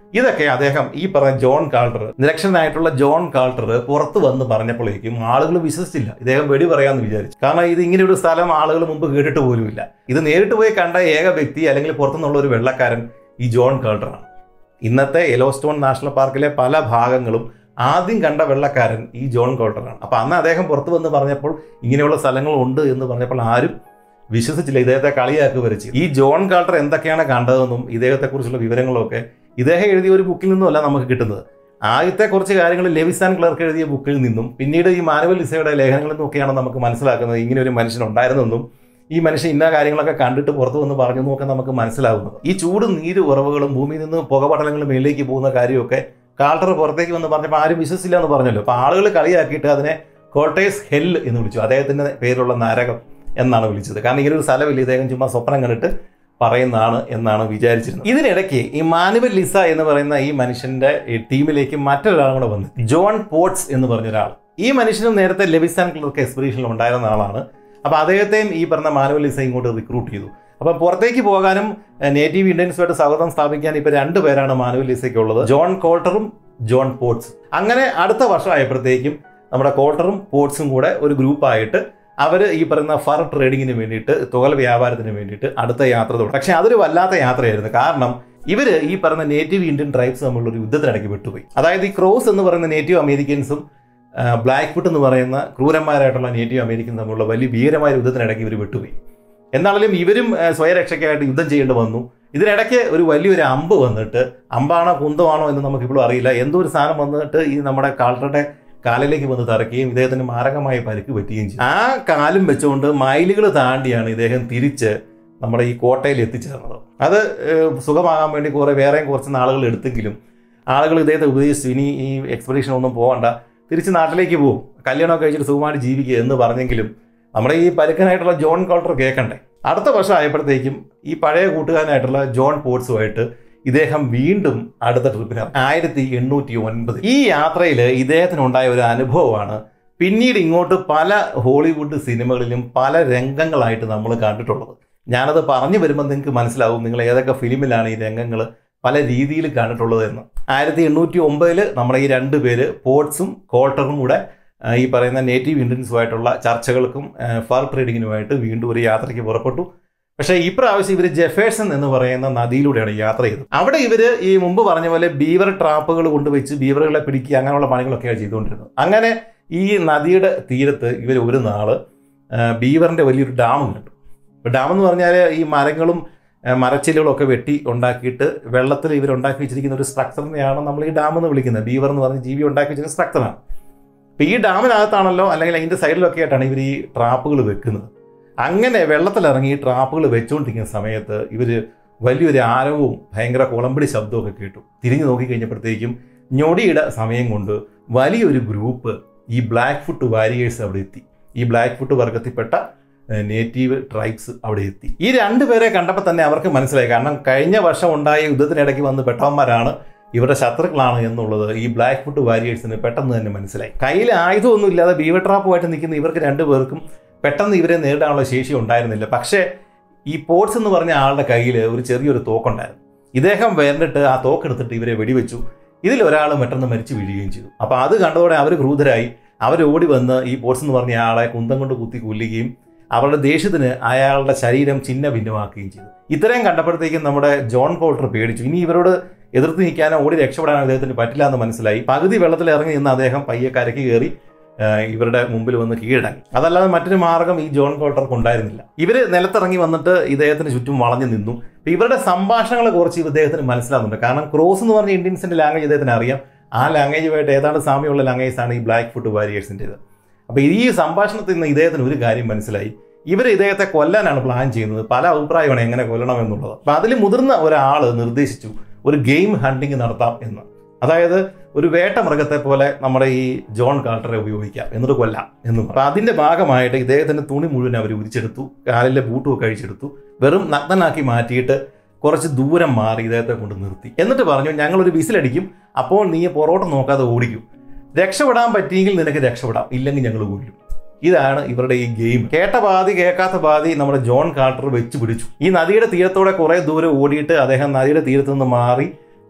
ഇതൊക്കെ അദ്ദേഹം ഈ പറഞ്ഞ ജോൺ കാൾട്ടർ നിരക്ഷനായിട്ടുള്ള ജോൺ കാൾട്ടർ പുറത്ത് വന്ന് പറഞ്ഞപ്പോഴേക്കും ആളുകൾ വിശ്വസിച്ചില്ല ഇദ്ദേഹം വെടി പറയാമെന്ന് വിചാരിച്ചു കാരണം ഇത് ഇങ്ങനെ ഒരു സ്ഥലം ആളുകൾ മുമ്പ് കേട്ടിട്ട് പോലുമില്ല ഇത് നേരിട്ട് പോയി കണ്ട ഏക വ്യക്തി അല്ലെങ്കിൽ പുറത്തുനിന്നുള്ള ഒരു വെള്ളക്കാരൻ ഈ ജോൺ കാൾട്ടറാണ് ഇന്നത്തെ യെലോസ്റ്റോൺ നാഷണൽ പാർക്കിലെ പല ഭാഗങ്ങളും ആദ്യം കണ്ട വെള്ളക്കാരൻ ഈ ജോൺ കോൾട്ടറാണ് അപ്പോൾ അന്ന് അദ്ദേഹം പുറത്ത് വന്ന് പറഞ്ഞപ്പോൾ ഇങ്ങനെയുള്ള സ്ഥലങ്ങളുണ്ട് എന്ന് പറഞ്ഞപ്പോൾ ആരും വിശ്വസിച്ചില്ല ഇദ്ദേഹത്തെ കളിയാക്കി വരച്ച് ഈ ജോൺ കാൾട്ടർ എന്തൊക്കെയാണ് കണ്ടതെന്നും ഇദ്ദേഹത്തെക്കുറിച്ചുള്ള വിവരങ്ങളൊക്കെ ഇദ്ദേഹം എഴുതിയ ഒരു ബുക്കിൽ നിന്നുമല്ല നമുക്ക് കിട്ടുന്നത് ആദ്യത്തെ കുറച്ച് കാര്യങ്ങൾ ലെവിസാൻ ക്ലർക്ക് എഴുതിയ ബുക്കിൽ നിന്നും പിന്നീട് ഈ മാനുവൽ ലിസയുടെ ലേഖനങ്ങളിൽ നിന്നൊക്കെയാണ് നമുക്ക് മനസ്സിലാക്കുന്നത് ഇങ്ങനെ ഒരു മനുഷ്യൻ ഉണ്ടായിരുന്നെന്നും ഈ മനുഷ്യൻ ഇന്ന കാര്യങ്ങളൊക്കെ കണ്ടിട്ട് പുറത്തു വന്ന് പറഞ്ഞു നോക്കാൻ നമുക്ക് മനസ്സിലാവുന്നത് ഈ ചൂട് നീര് ഉറവുകളും ഭൂമിയിൽ നിന്ന് പുകപടലങ്ങളും മേളിലേക്ക് പോകുന്ന കാര്യമൊക്കെ കാൾട്ടർ പുറത്തേക്ക് വന്ന് പറഞ്ഞപ്പോൾ ആരും വിശ്വസിച്ചില്ല എന്ന് പറഞ്ഞല്ലോ അപ്പോൾ ആളുകൾ കളിയാക്കിയിട്ട് അതിനെ കോൾട്ടേഴ്സ് ഹെൽ എന്ന് വിളിച്ചു അദ്ദേഹത്തിൻ്റെ പേരുള്ള നരകം എന്നാണ് വിളിച്ചത് കാരണം ഇങ്ങനെ ഒരു സ്ഥലമില്ല ഇദ്ദേഹം ചുമ്മാ സ്വപ്നം കണ്ടിട്ട് പറയുന്നതാണ് എന്നാണ് വിചാരിച്ചിരുന്നത് ഇതിനിടയ്ക്ക് ഈ മാനുവൽ ലിസ എന്ന് പറയുന്ന ഈ മനുഷ്യന്റെ ഈ ടീമിലേക്ക് മറ്റൊരാളും കൂടെ വന്നു ജോൺ പോട്ട്സ് എന്ന് പറഞ്ഞ ഒരാൾ ഈ മനുഷ്യനും നേരത്തെ ലെവിസാൻ ക്ലർക്ക് എക്സ്പെഡീഷനിൽ ഉണ്ടായിരുന്ന ആളാണ് അപ്പോൾ അദ്ദേഹത്തെയും ഈ പറഞ്ഞ മാനുവൽ ലിസ ഇങ്ങോട്ട് റിക്രൂട്ട് ചെയ്തു അപ്പം പുറത്തേക്ക് പോകാനും നേറ്റീവ് ഇന്ത്യൻസുമായിട്ട് സൗഹൃദം സ്ഥാപിക്കാൻ ഇപ്പോൾ രണ്ട് പേരാണ് മാനുവൽ ലിസയ്ക്ക് ഉള്ളത് ജോൺ കോൾട്ടറും ജോൺ പോട്ട്സ് അങ്ങനെ അടുത്ത വർഷം ആയപ്പോഴത്തേക്കും നമ്മുടെ കോൾട്ടറും പോട്ട്സും കൂടെ ഒരു ഗ്രൂപ്പായിട്ട് അവർ ഈ പറയുന്ന ഫർ ട്രേഡിങ്ങിന് വേണ്ടിയിട്ട് തുകൽ വ്യാപാരത്തിന് വേണ്ടിയിട്ട് അടുത്ത യാത്ര തുടങ്ങി പക്ഷേ അതൊരു വല്ലാത്ത യാത്രയായിരുന്നു കാരണം ഇവർ ഈ പറയുന്ന നേറ്റീവ് ഇന്ത്യൻ ട്രൈബ്സ് തമ്മിലുള്ള ഒരു യുദ്ധത്തിനിടയ്ക്ക് വിട്ടുപോയി അതായത് ഈ ക്രോസ് എന്ന് പറയുന്ന നേറ്റീവ് അമേരിക്കൻസും ബ്ലാക്ക് ഫുട്ട് എന്ന് പറയുന്ന ക്രൂരന്മാരായിട്ടുള്ള നേറ്റീവ് അമേരിക്കൻ തമ്മിലുള്ള വലിയ ഭീകരമായ യുദ്ധത്തിനിടയ്ക്ക് ഇവർ വിട്ടുപോയി എന്നാലും ഇവരും ഏഹ്, സ്വയരക്ഷയ്ക്കായിട്ട് യുദ്ധം ചെയ്യേണ്ടി വന്നു ഇതിനിടയ്ക്ക് ഒരു വലിയൊരു അമ്പ് വന്നിട്ട് അമ്പാണോ കുന്തമാണോ എന്ന് നമുക്കിപ്പോഴും അറിയില്ല എന്തോ ഒരു സാധനം വന്നിട്ട് ഈ നമ്മുടെ കാൾട്ടറുടെ കാലിലേക്ക് വന്ന് തറയ്ക്കുകയും ഇദ്ദേഹത്തിന് മാരകമായി പരിക്ക് പറ്റുകയും ചെയ്തു ആ കാലും വെച്ചുകൊണ്ട് മൈലുകൾ താണ്ടിയാണ് ഇദ്ദേഹം തിരിച്ച് നമ്മുടെ ഈ കോട്ടയിൽ എത്തിച്ചേർന്നത് അത് ഏഹ്, സുഖമാകാൻ വേണ്ടി കുറേ വേറെയും കുറച്ച് നാളുകൾ എടുത്തെങ്കിലും ആളുകൾ ഇദ്ദേഹത്തെ ഉപദേശിച്ചു ഇനി ഈ എക്സ്പെഡീഷൻ ഒന്നും പോകണ്ട തിരിച്ച് നാട്ടിലേക്ക് പോകും കല്യാണമൊക്കെ കഴിച്ചിട്ട് സുഖമായിട്ട് ജീവിക്കുക എന്ന് പറഞ്ഞെങ്കിലും നമ്മുടെ ഈ പരുക്കനായിട്ടുള്ള ജോൺ കോൾട്ടർ കേൾക്കണ്ടേ അടുത്ത വർഷം ആയപ്പോഴത്തേക്കും ഈ പഴയ കൂട്ടുകാരനായിട്ടുള്ള ജോൺ പോട്സുമായിട്ട് ഇദ്ദേഹം വീണ്ടും അടുത്ത ട്രിപ്പിന് ആയിരത്തി എണ്ണൂറ്റി ഒൻപത് ഈ യാത്രയിൽ ഇദ്ദേഹത്തിനുണ്ടായ ഒരു അനുഭവമാണ് പിന്നീട് ഇങ്ങോട്ട് പല ഹോളിവുഡ് സിനിമകളിലും പല രംഗങ്ങളായിട്ട് നമ്മൾ കണ്ടിട്ടുള്ളത് ഞാനത് പറഞ്ഞു വരുമ്പോൾ നിങ്ങൾക്ക് മനസ്സിലാവും നിങ്ങൾ ഏതൊക്കെ ഫിലിമിലാണ് ഈ രംഗങ്ങൾ പല രീതിയിൽ കണ്ടിട്ടുള്ളത് എന്ന് ആയിരത്തി എണ്ണൂറ്റി ഒമ്പതിൽ നമ്മുടെ ഈ രണ്ട് പേര് പോട്ട്സും കോൾട്ടറും കൂടെ ആ, ഈ പറയുന്ന നേറ്റീവ് ഇന്ത്യൻസുമായിട്ടുള്ള ചർച്ചകൾക്കും ആ, ഫർ ട്രേഡിങ്ങിനുമായിട്ട് വീണ്ടും ഒരു യാത്രയ്ക്ക് പുറപ്പെട്ടു പക്ഷേ ഈ പ്രാവശ്യം ഇവർ ജെഫേഴ്സൺ എന്ന് പറയുന്ന നദിയിലൂടെയാണ് യാത്ര ചെയ്തത് അവിടെ ഇവർ ഈ മുമ്പ് പറഞ്ഞ പോലെ ബീവർ ട്രാപ്പുകൾ കൊണ്ടുവച്ച് ബീവറുകളെ പിടിക്കുക അങ്ങനെയുള്ള പണികളൊക്കെയാണ് ചെയ്തുകൊണ്ടിരുന്നത് അങ്ങനെ ഈ നദിയുടെ തീരത്ത് ഇവർ ഒരു നാള് ആ, ബീവറിന്റെ വലിയൊരു ഡാം കണ്ടു ഡാം എന്ന് പറഞ്ഞാൽ ഈ മരങ്ങളും ആ, മരച്ചില്ലുകളും ഒക്കെ വെട്ടി ഉണ്ടാക്കിയിട്ട് വെള്ളത്തിൽ ഇവർ ഉണ്ടാക്കി വെച്ചിരിക്കുന്ന ഒരു സ്ട്രക്ചറിനെയാണ് നമ്മൾ ഈ ഡാം എന്ന് വിളിക്കുന്നത് ബീവർ എന്ന് പറഞ്ഞ ജീവി ഉണ്ടാക്കി വെച്ചിരിക്കുന്ന സ്ട്രക്ചറാണ് അപ്പോൾ ഈ ഡാമിനകത്താണല്ലോ അല്ലെങ്കിൽ അതിൻ്റെ സൈഡിലൊക്കെ ആയിട്ടാണ് ഇവർ ഈ ട്രാപ്പുകൾ വെക്കുന്നത് അങ്ങനെ വെള്ളത്തിലിറങ്ങി ഈ ട്രാപ്പുകൾ വെച്ചുകൊണ്ടിരിക്കുന്ന സമയത്ത് ഇവർ വലിയൊരു ആരവവും ഭയങ്കര കുളമ്പടി ശബ്ദമൊക്കെ കേട്ടു തിരിഞ്ഞു നോക്കിക്കഴിഞ്ഞപ്പോഴത്തേക്കും ഞൊടിയുടെ സമയം കൊണ്ട് വലിയൊരു ഗ്രൂപ്പ് ഈ ബ്ലാക്ക് ഫുട്ട് വാരിയേഴ്സ് അവിടെ എത്തി ഈ ബ്ലാക്ക് ഫുട്ട് വർഗത്തിൽപ്പെട്ട നേറ്റീവ് ട്രൈബ്സ് അവിടെ എത്തി ഈ രണ്ടുപേരെ കണ്ടപ്പോൾ തന്നെ അവർക്ക് മനസ്സിലായി കാരണം കഴിഞ്ഞ വർഷം ഉണ്ടായ യുദ്ധത്തിനിടയ്ക്ക് വന്ന് പെട്ടവന്മാരാണ് ഇവരുടെ ശത്രുക്കളാണ് എന്നുള്ളത് ഈ ബ്ലാക്ക് ഫുട്ട് വാരിയേഴ്സിന് പെട്ടെന്ന് തന്നെ മനസ്സിലായി കയ്യിൽ ആയുധമൊന്നും ഇല്ലാതെ ബീവർ ട്രാപ്പുമായിട്ട് നിൽക്കുന്ന ഇവർക്ക് രണ്ടുപേർക്കും പെട്ടെന്ന് ഇവരെ നേരിടാനുള്ള ശേഷി ഉണ്ടായിരുന്നില്ല പക്ഷേ ഈ പോട്സ് എന്ന് പറഞ്ഞ ആളുടെ കയ്യിൽ ഒരു ചെറിയൊരു തോക്കുണ്ടായിരുന്നു ഇദ്ദേഹം വേണ്ടിട്ട് ആ തോക്കെടുത്തിട്ട് ഇവരെ വെടിവെച്ചു ഇതിൽ ഒരാൾ പെട്ടെന്ന് മരിച്ചു വീഴുകയും ചെയ്തു അപ്പോൾ അത് കണ്ടതോടെ അവർ ക്രൂധരായി അവർ ഓടി വന്ന് ഈ പോട്സ് എന്ന് പറഞ്ഞ ആളെ കുന്തം കൊണ്ട് കുത്തി കൊല്ലുകയും അവരുടെ ദേഷ്യത്തിന് അയാളുടെ ശരീരം ചിന്ന ഭിന്നമാക്കുകയും ചെയ്തു ഇത്രയും കണ്ടപ്പോഴത്തേക്കും നമ്മുടെ ജോൺ പോൾട്ടർ പേടിച്ചു ഇനി ഇവരോട് എതിർത്ത് നിൽക്കാനോ ഓടി രക്ഷപ്പെടാനോ അദ്ദേഹത്തിന് പറ്റില്ല എന്ന് മനസ്സിലായി പകുതി വെള്ളത്തിൽ ഇറങ്ങി നിന്ന് അദ്ദേഹം പയ്യെ കരയ്ക്ക് കയറി ആ, ഇവരുടെ മുമ്പിൽ വന്ന് കീഴടങ്ങി അതല്ലാതെ മറ്റൊരു മാർഗം ഈ ജോൺ കോൾട്ടർക്ക് ഉണ്ടായിരുന്നില്ല ഇവര് നിലത്തിറങ്ങി വന്നിട്ട് ഇദ്ദേഹത്തിന് ചുറ്റും വളഞ്ഞു നിന്നു അപ്പൊ ഇവരുടെ സംഭാഷണങ്ങൾ കുറച്ച് ഇദ്ദേഹത്തിന് മനസ്സിലാവുന്നുണ്ട് കാരണം ക്രോസ് എന്ന് പറഞ്ഞ ഇന്ത്യൻസിന്റെ ലാംഗ്വേജ് ഇദ്ദേഹത്തിന് അറിയാം ആ ലാംഗ്വേജുമായിട്ട് ഏതാണ്ട് സാമ്യമുള്ള ലാംഗ്വേജ് ആണ് ഈ ബ്ലാക്ക് ഫുഡ് വാരിയേഴ്സിൻ്റെത് അപ്പോൾ ഈ സംഭാഷണത്തിൽ നിന്ന് ഇദ്ദേഹത്തിന് ഒരു കാര്യം മനസ്സിലായി ഇവർ ഇദ്ദേഹത്തെ കൊല്ലാനാണ് പ്ലാൻ ചെയ്യുന്നത് പല അഭിപ്രായമാണ് എങ്ങനെ കൊല്ലണം എന്നുള്ളത് അപ്പം അതിൽ മുതിർന്ന ഒരാൾ നിർദ്ദേശിച്ചു ഒരു ഗെയിം ഹണ്ടിങ് നടത്താം എന്ന് അതായത് ഒരു വേട്ട മൃഗത്തെ പോലെ നമ്മുടെ ഈ ജോൺ കാൾട്ടറെ ഉപയോഗിക്കാം എന്നിട്ട് കൊല്ലാം എന്ന് അപ്പം അതിന്റെ ഭാഗമായിട്ട് ഇദ്ദേഹത്തിന്റെ തുണി മുഴുവൻ അവർ ഉരിച്ചെടുത്തു കാലിലെ ബൂട്ടും ഒക്കെ അഴിച്ചെടുത്തു വെറും നഗ്നനാക്കി മാറ്റിയിട്ട് കുറച്ച് ദൂരം മാറി ഇദ്ദേഹത്തെ കൊണ്ട് നിർത്തി എന്നിട്ട് പറഞ്ഞു ഞങ്ങളൊരു വിസിലടിക്കും അപ്പോൾ നീ പുറകോട്ട് നോക്കാതെ ഓടിക്കും രക്ഷപ്പെടാൻ പറ്റിയെങ്കിൽ നിനക്ക് രക്ഷപ്പെടാം ഇല്ലെങ്കിൽ ഞങ്ങൾ കൊല്ലും ഇതാണ് ഇവരുടെ ഈ ഗെയിം കേട്ട പാതി കേൾക്കാത്ത പാതി നമ്മുടെ ജോൺ കാർട്ടർ വെച്ച് പിടിച്ചു ഈ നദിയുടെ തീരത്തോടെ കുറെ ദൂരം ഓടിയിട്ട് അദ്ദേഹം നദിയുടെ തീരത്ത് നിന്ന് മാറി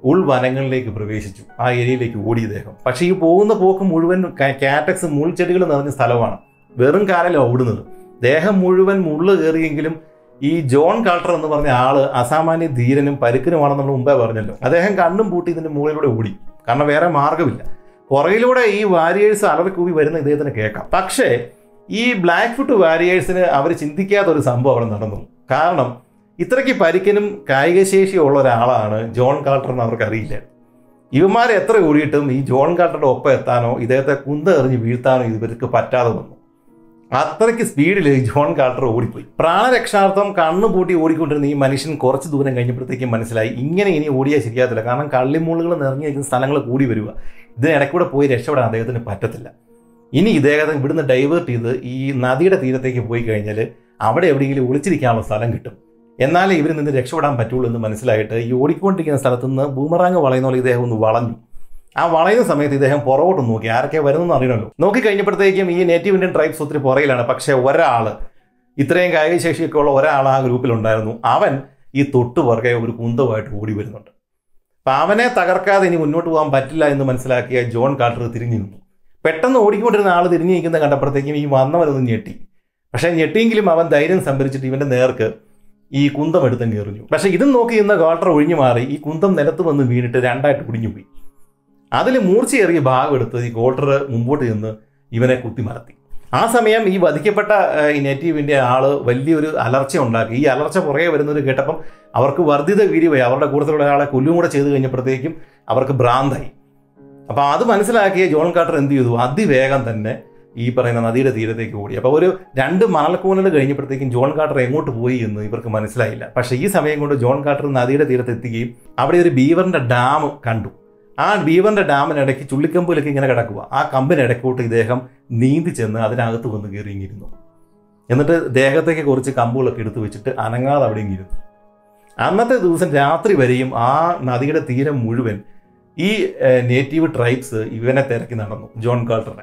ഉൾവനങ്ങളിലേക്ക് പ്രവേശിച്ചു ആ ഏരിയയിലേക്ക് ഓടി ഇദ്ദേഹം പക്ഷേ ഈ പോകുന്ന പോക്ക് മുഴുവൻ കാറ്റക്സ് മുൾച്ചെടികൾ നിറഞ്ഞ സ്ഥലമാണ് വെറും കാലല്ല ഓടുന്നത് ദേഹം മുഴുവൻ മുള്ളു കയറിയെങ്കിലും ഈ ജോൺ കാൾട്ടർ എന്ന് പറഞ്ഞ ആള് അസാമാന്യ ധീരനും പരുക്കനുമാണെന്ന് നമ്മൾ മുമ്പേ പറഞ്ഞല്ലോ അദ്ദേഹം കണ്ണും പൂട്ടി ഇതിന്റെ മുകളിലൂടെ ഓടി കാരണം വേറെ മാർഗമില്ല പുറകിലൂടെ ഈ വാരിയേഴ്സ് അലറിക്കൂവി വരുന്ന ഇദ്ദേഹത്തിന് കേൾക്കാം പക്ഷേ ഈ ബ്ലാക്ക് ഫുട്ട് വാരിയേഴ്സിന് അവർ ചിന്തിക്കാത്ത ഒരു സംഭവം അവിടെ നടന്നു കാരണം ഇത്രയ്ക്ക് പരിക്കനും കായികശേഷിയുള്ള ഒരാളാണ് ജോൺ കാൾട്ടർ എന്ന് അവർക്ക് അറിയില്ല ഇവന്മാരെ എത്ര ഓടിയിട്ടും ഈ ജോൺ കാൾട്ടറുടെ ഒപ്പം എത്താനോ ഇദ്ദേഹത്തെ കുന്ത എറിഞ്ഞ് വീഴ്ത്താനോ ഇവർക്ക് പറ്റാതെ വന്നു അത്രയ്ക്ക് സ്പീഡിൽ ജോൺ കാൾട്ടർ ഓടിപ്പോയി പ്രാണരക്ഷാർത്ഥം കണ്ണു പൂട്ടി ഓടിക്കൊണ്ടിരുന്ന ഈ മനുഷ്യൻ കുറച്ച് ദൂരം കഴിഞ്ഞപ്പോഴത്തേക്കും മനസ്സിലായി ഇങ്ങനെ ഇനി ഓടിയാൽ ശരിയാകത്തില്ല കാരണം കള്ളിമുള്ളുകൾ നിറഞ്ഞിരിക്കുന്ന സ്ഥലങ്ങൾ കൂടി വരിക ഇതിനിടയ്ക്കൂടെ പോയി രക്ഷപ്പെടാൻ അദ്ദേഹത്തിന് പറ്റത്തില്ല ഇനി ഇദ്ദേഹത്തെ ഇവിടുന്ന് ഡൈവേർട്ട് ചെയ്ത് ഈ നദിയുടെ തീരത്തേക്ക് പോയി കഴിഞ്ഞാൽ അവിടെ എവിടെയെങ്കിലും ഒളിച്ചിരിക്കാനുള്ള സ്ഥലം കിട്ടും എന്നാലേ ഇവരിൽ നിന്ന് രക്ഷപ്പെടാൻ പറ്റുള്ളൂ എന്ന് മനസ്സിലായിട്ട് ഈ ഓടിക്കൊണ്ടിരിക്കുന്ന സ്ഥലത്ത് നിന്ന് ബൂമറാങ് വളയുന്ന പോലെ ഇദ്ദേഹം ഒന്ന് വളഞ്ഞു ആ വളയുന്ന സമയത്ത് ഇദ്ദേഹം പുറകോട്ട് നോക്കി ആരൊക്കെ വരുന്നെന്ന് അറിയണമല്ലോ നോക്കി കഴിഞ്ഞപ്പോഴത്തേക്കും ഈ നേറ്റീവ് ഇന്ത്യൻ ട്രൈബ്സ് ഒത്തിരി പുറകിലാണ് പക്ഷേ ഒരാൾ ഇത്രയും കായിക ശേഷിയൊക്കെ ഉള്ള ഒരാൾ ആ ഗ്രൂപ്പിലുണ്ടായിരുന്നു അവൻ ഈ തൊട്ട് പുറകെ ഒരു കുന്തമായിട്ട് ഓടി വരുന്നുണ്ട് അപ്പം അവനെ തകർക്കാതെ ഇനി മുന്നോട്ട് പോകാൻ പറ്റില്ല എന്ന് മനസ്സിലാക്കിയ ജോൺ കാർട്ടർ തിരിഞ്ഞു നിന്നു പെട്ടെന്ന് ഓടിക്കൊണ്ടിരുന്ന ആൾ തിരിഞ്ഞു നിൽക്കുന്ന കണ്ടപ്പോഴത്തേക്കും ഈ വന്നവനൊന്ന് ഞെട്ടി പക്ഷേ ഞെട്ടിയെങ്കിലും അവൻ ധൈര്യം സംഭരിച്ചിട്ട് ഇവന്റെ നേർക്ക് ഈ കുന്തം എടുത്തങ്ങ് എറിഞ്ഞു പക്ഷേ ഇതും നോക്കി ഇന്ന കാൾട്ടർ ഒഴിഞ്ഞു മാറി ഈ കുന്തം നിലത്ത് വന്ന് വീണിട്ട് രണ്ടായിട്ട് ഒടിഞ്ഞു പോയി അതിൽ മൂർച്ചയേറിയ ഭാഗം എടുത്ത് ഈ കോൾട്ടർ മുമ്പോട്ട് ചെന്ന് ഇവനെ കുത്തിമലത്തി ആ സമയം ഈ വധിക്കപ്പെട്ട ഏഹ്, ഈ നേറ്റീവിൻ്റെ ആള് വലിയൊരു അലർച്ച ഉണ്ടാക്കി ഈ അലർച്ച പുറകെ വരുന്നത് കേട്ടപ്പം അവർക്ക് വർദ്ധിത വീര്യമായി അവരുടെ കൂട്ടത്തിലുള്ള ആളെ കൊല്ലും കൂടെ ചെയ്ത് കഴിഞ്ഞപ്പോഴത്തേക്കും അവർക്ക് ഭ്രാന്തായി അപ്പോൾ അത് മനസ്സിലാക്കിയ ജോൺ കാർട്ടർ എന്ത് ചെയ്തു അതിവേഗം തന്നെ ഈ പറയുന്ന നദിയുടെ തീരത്തേക്ക് ഓടി അപ്പോൾ ഒരു രണ്ട് മണൽക്കൂനൽ കഴിഞ്ഞപ്പോഴത്തേക്കും ജോൺ കാർട്ടർ എങ്ങോട്ട് പോയി എന്ന് ഇവർക്ക് മനസ്സിലായില്ല പക്ഷേ ഈ സമയം കൊണ്ട് ജോൺ കാർട്ടർ നദിയുടെ തീരത്ത് എത്തുകയും അവിടെ ഒരു ബീവറിന്റെ ഡാം കണ്ടു ആ ബീവറിന്റെ ഡാമിനിടയ്ക്ക് ചുള്ളിക്കമ്പിലൊക്കെ ഇങ്ങനെ കിടക്കുക ആ കമ്പിനിടയ്ക്കോട്ട് ഇദ്ദേഹം നീന്തി ചെന്ന് അതിനകത്ത് വന്ന് കയറിങ്ങിരുന്നു എന്നിട്ട് ദേഹത്തേക്ക് കുറച്ച് കമ്പുകളൊക്കെ എടുത്തു വെച്ചിട്ട് അനങ്ങാതെ അവിടെ ഇരുന്നു അന്നത്തെ ദിവസം രാത്രി വരെയും ആ നദിയുടെ തീരം മുഴുവൻ ഈ ഏഹ്, നേറ്റീവ് ട്രൈബ്സ് ഇവനെ തിരക്കി നടന്നു ജോൺ കാൾട്ടറിനെ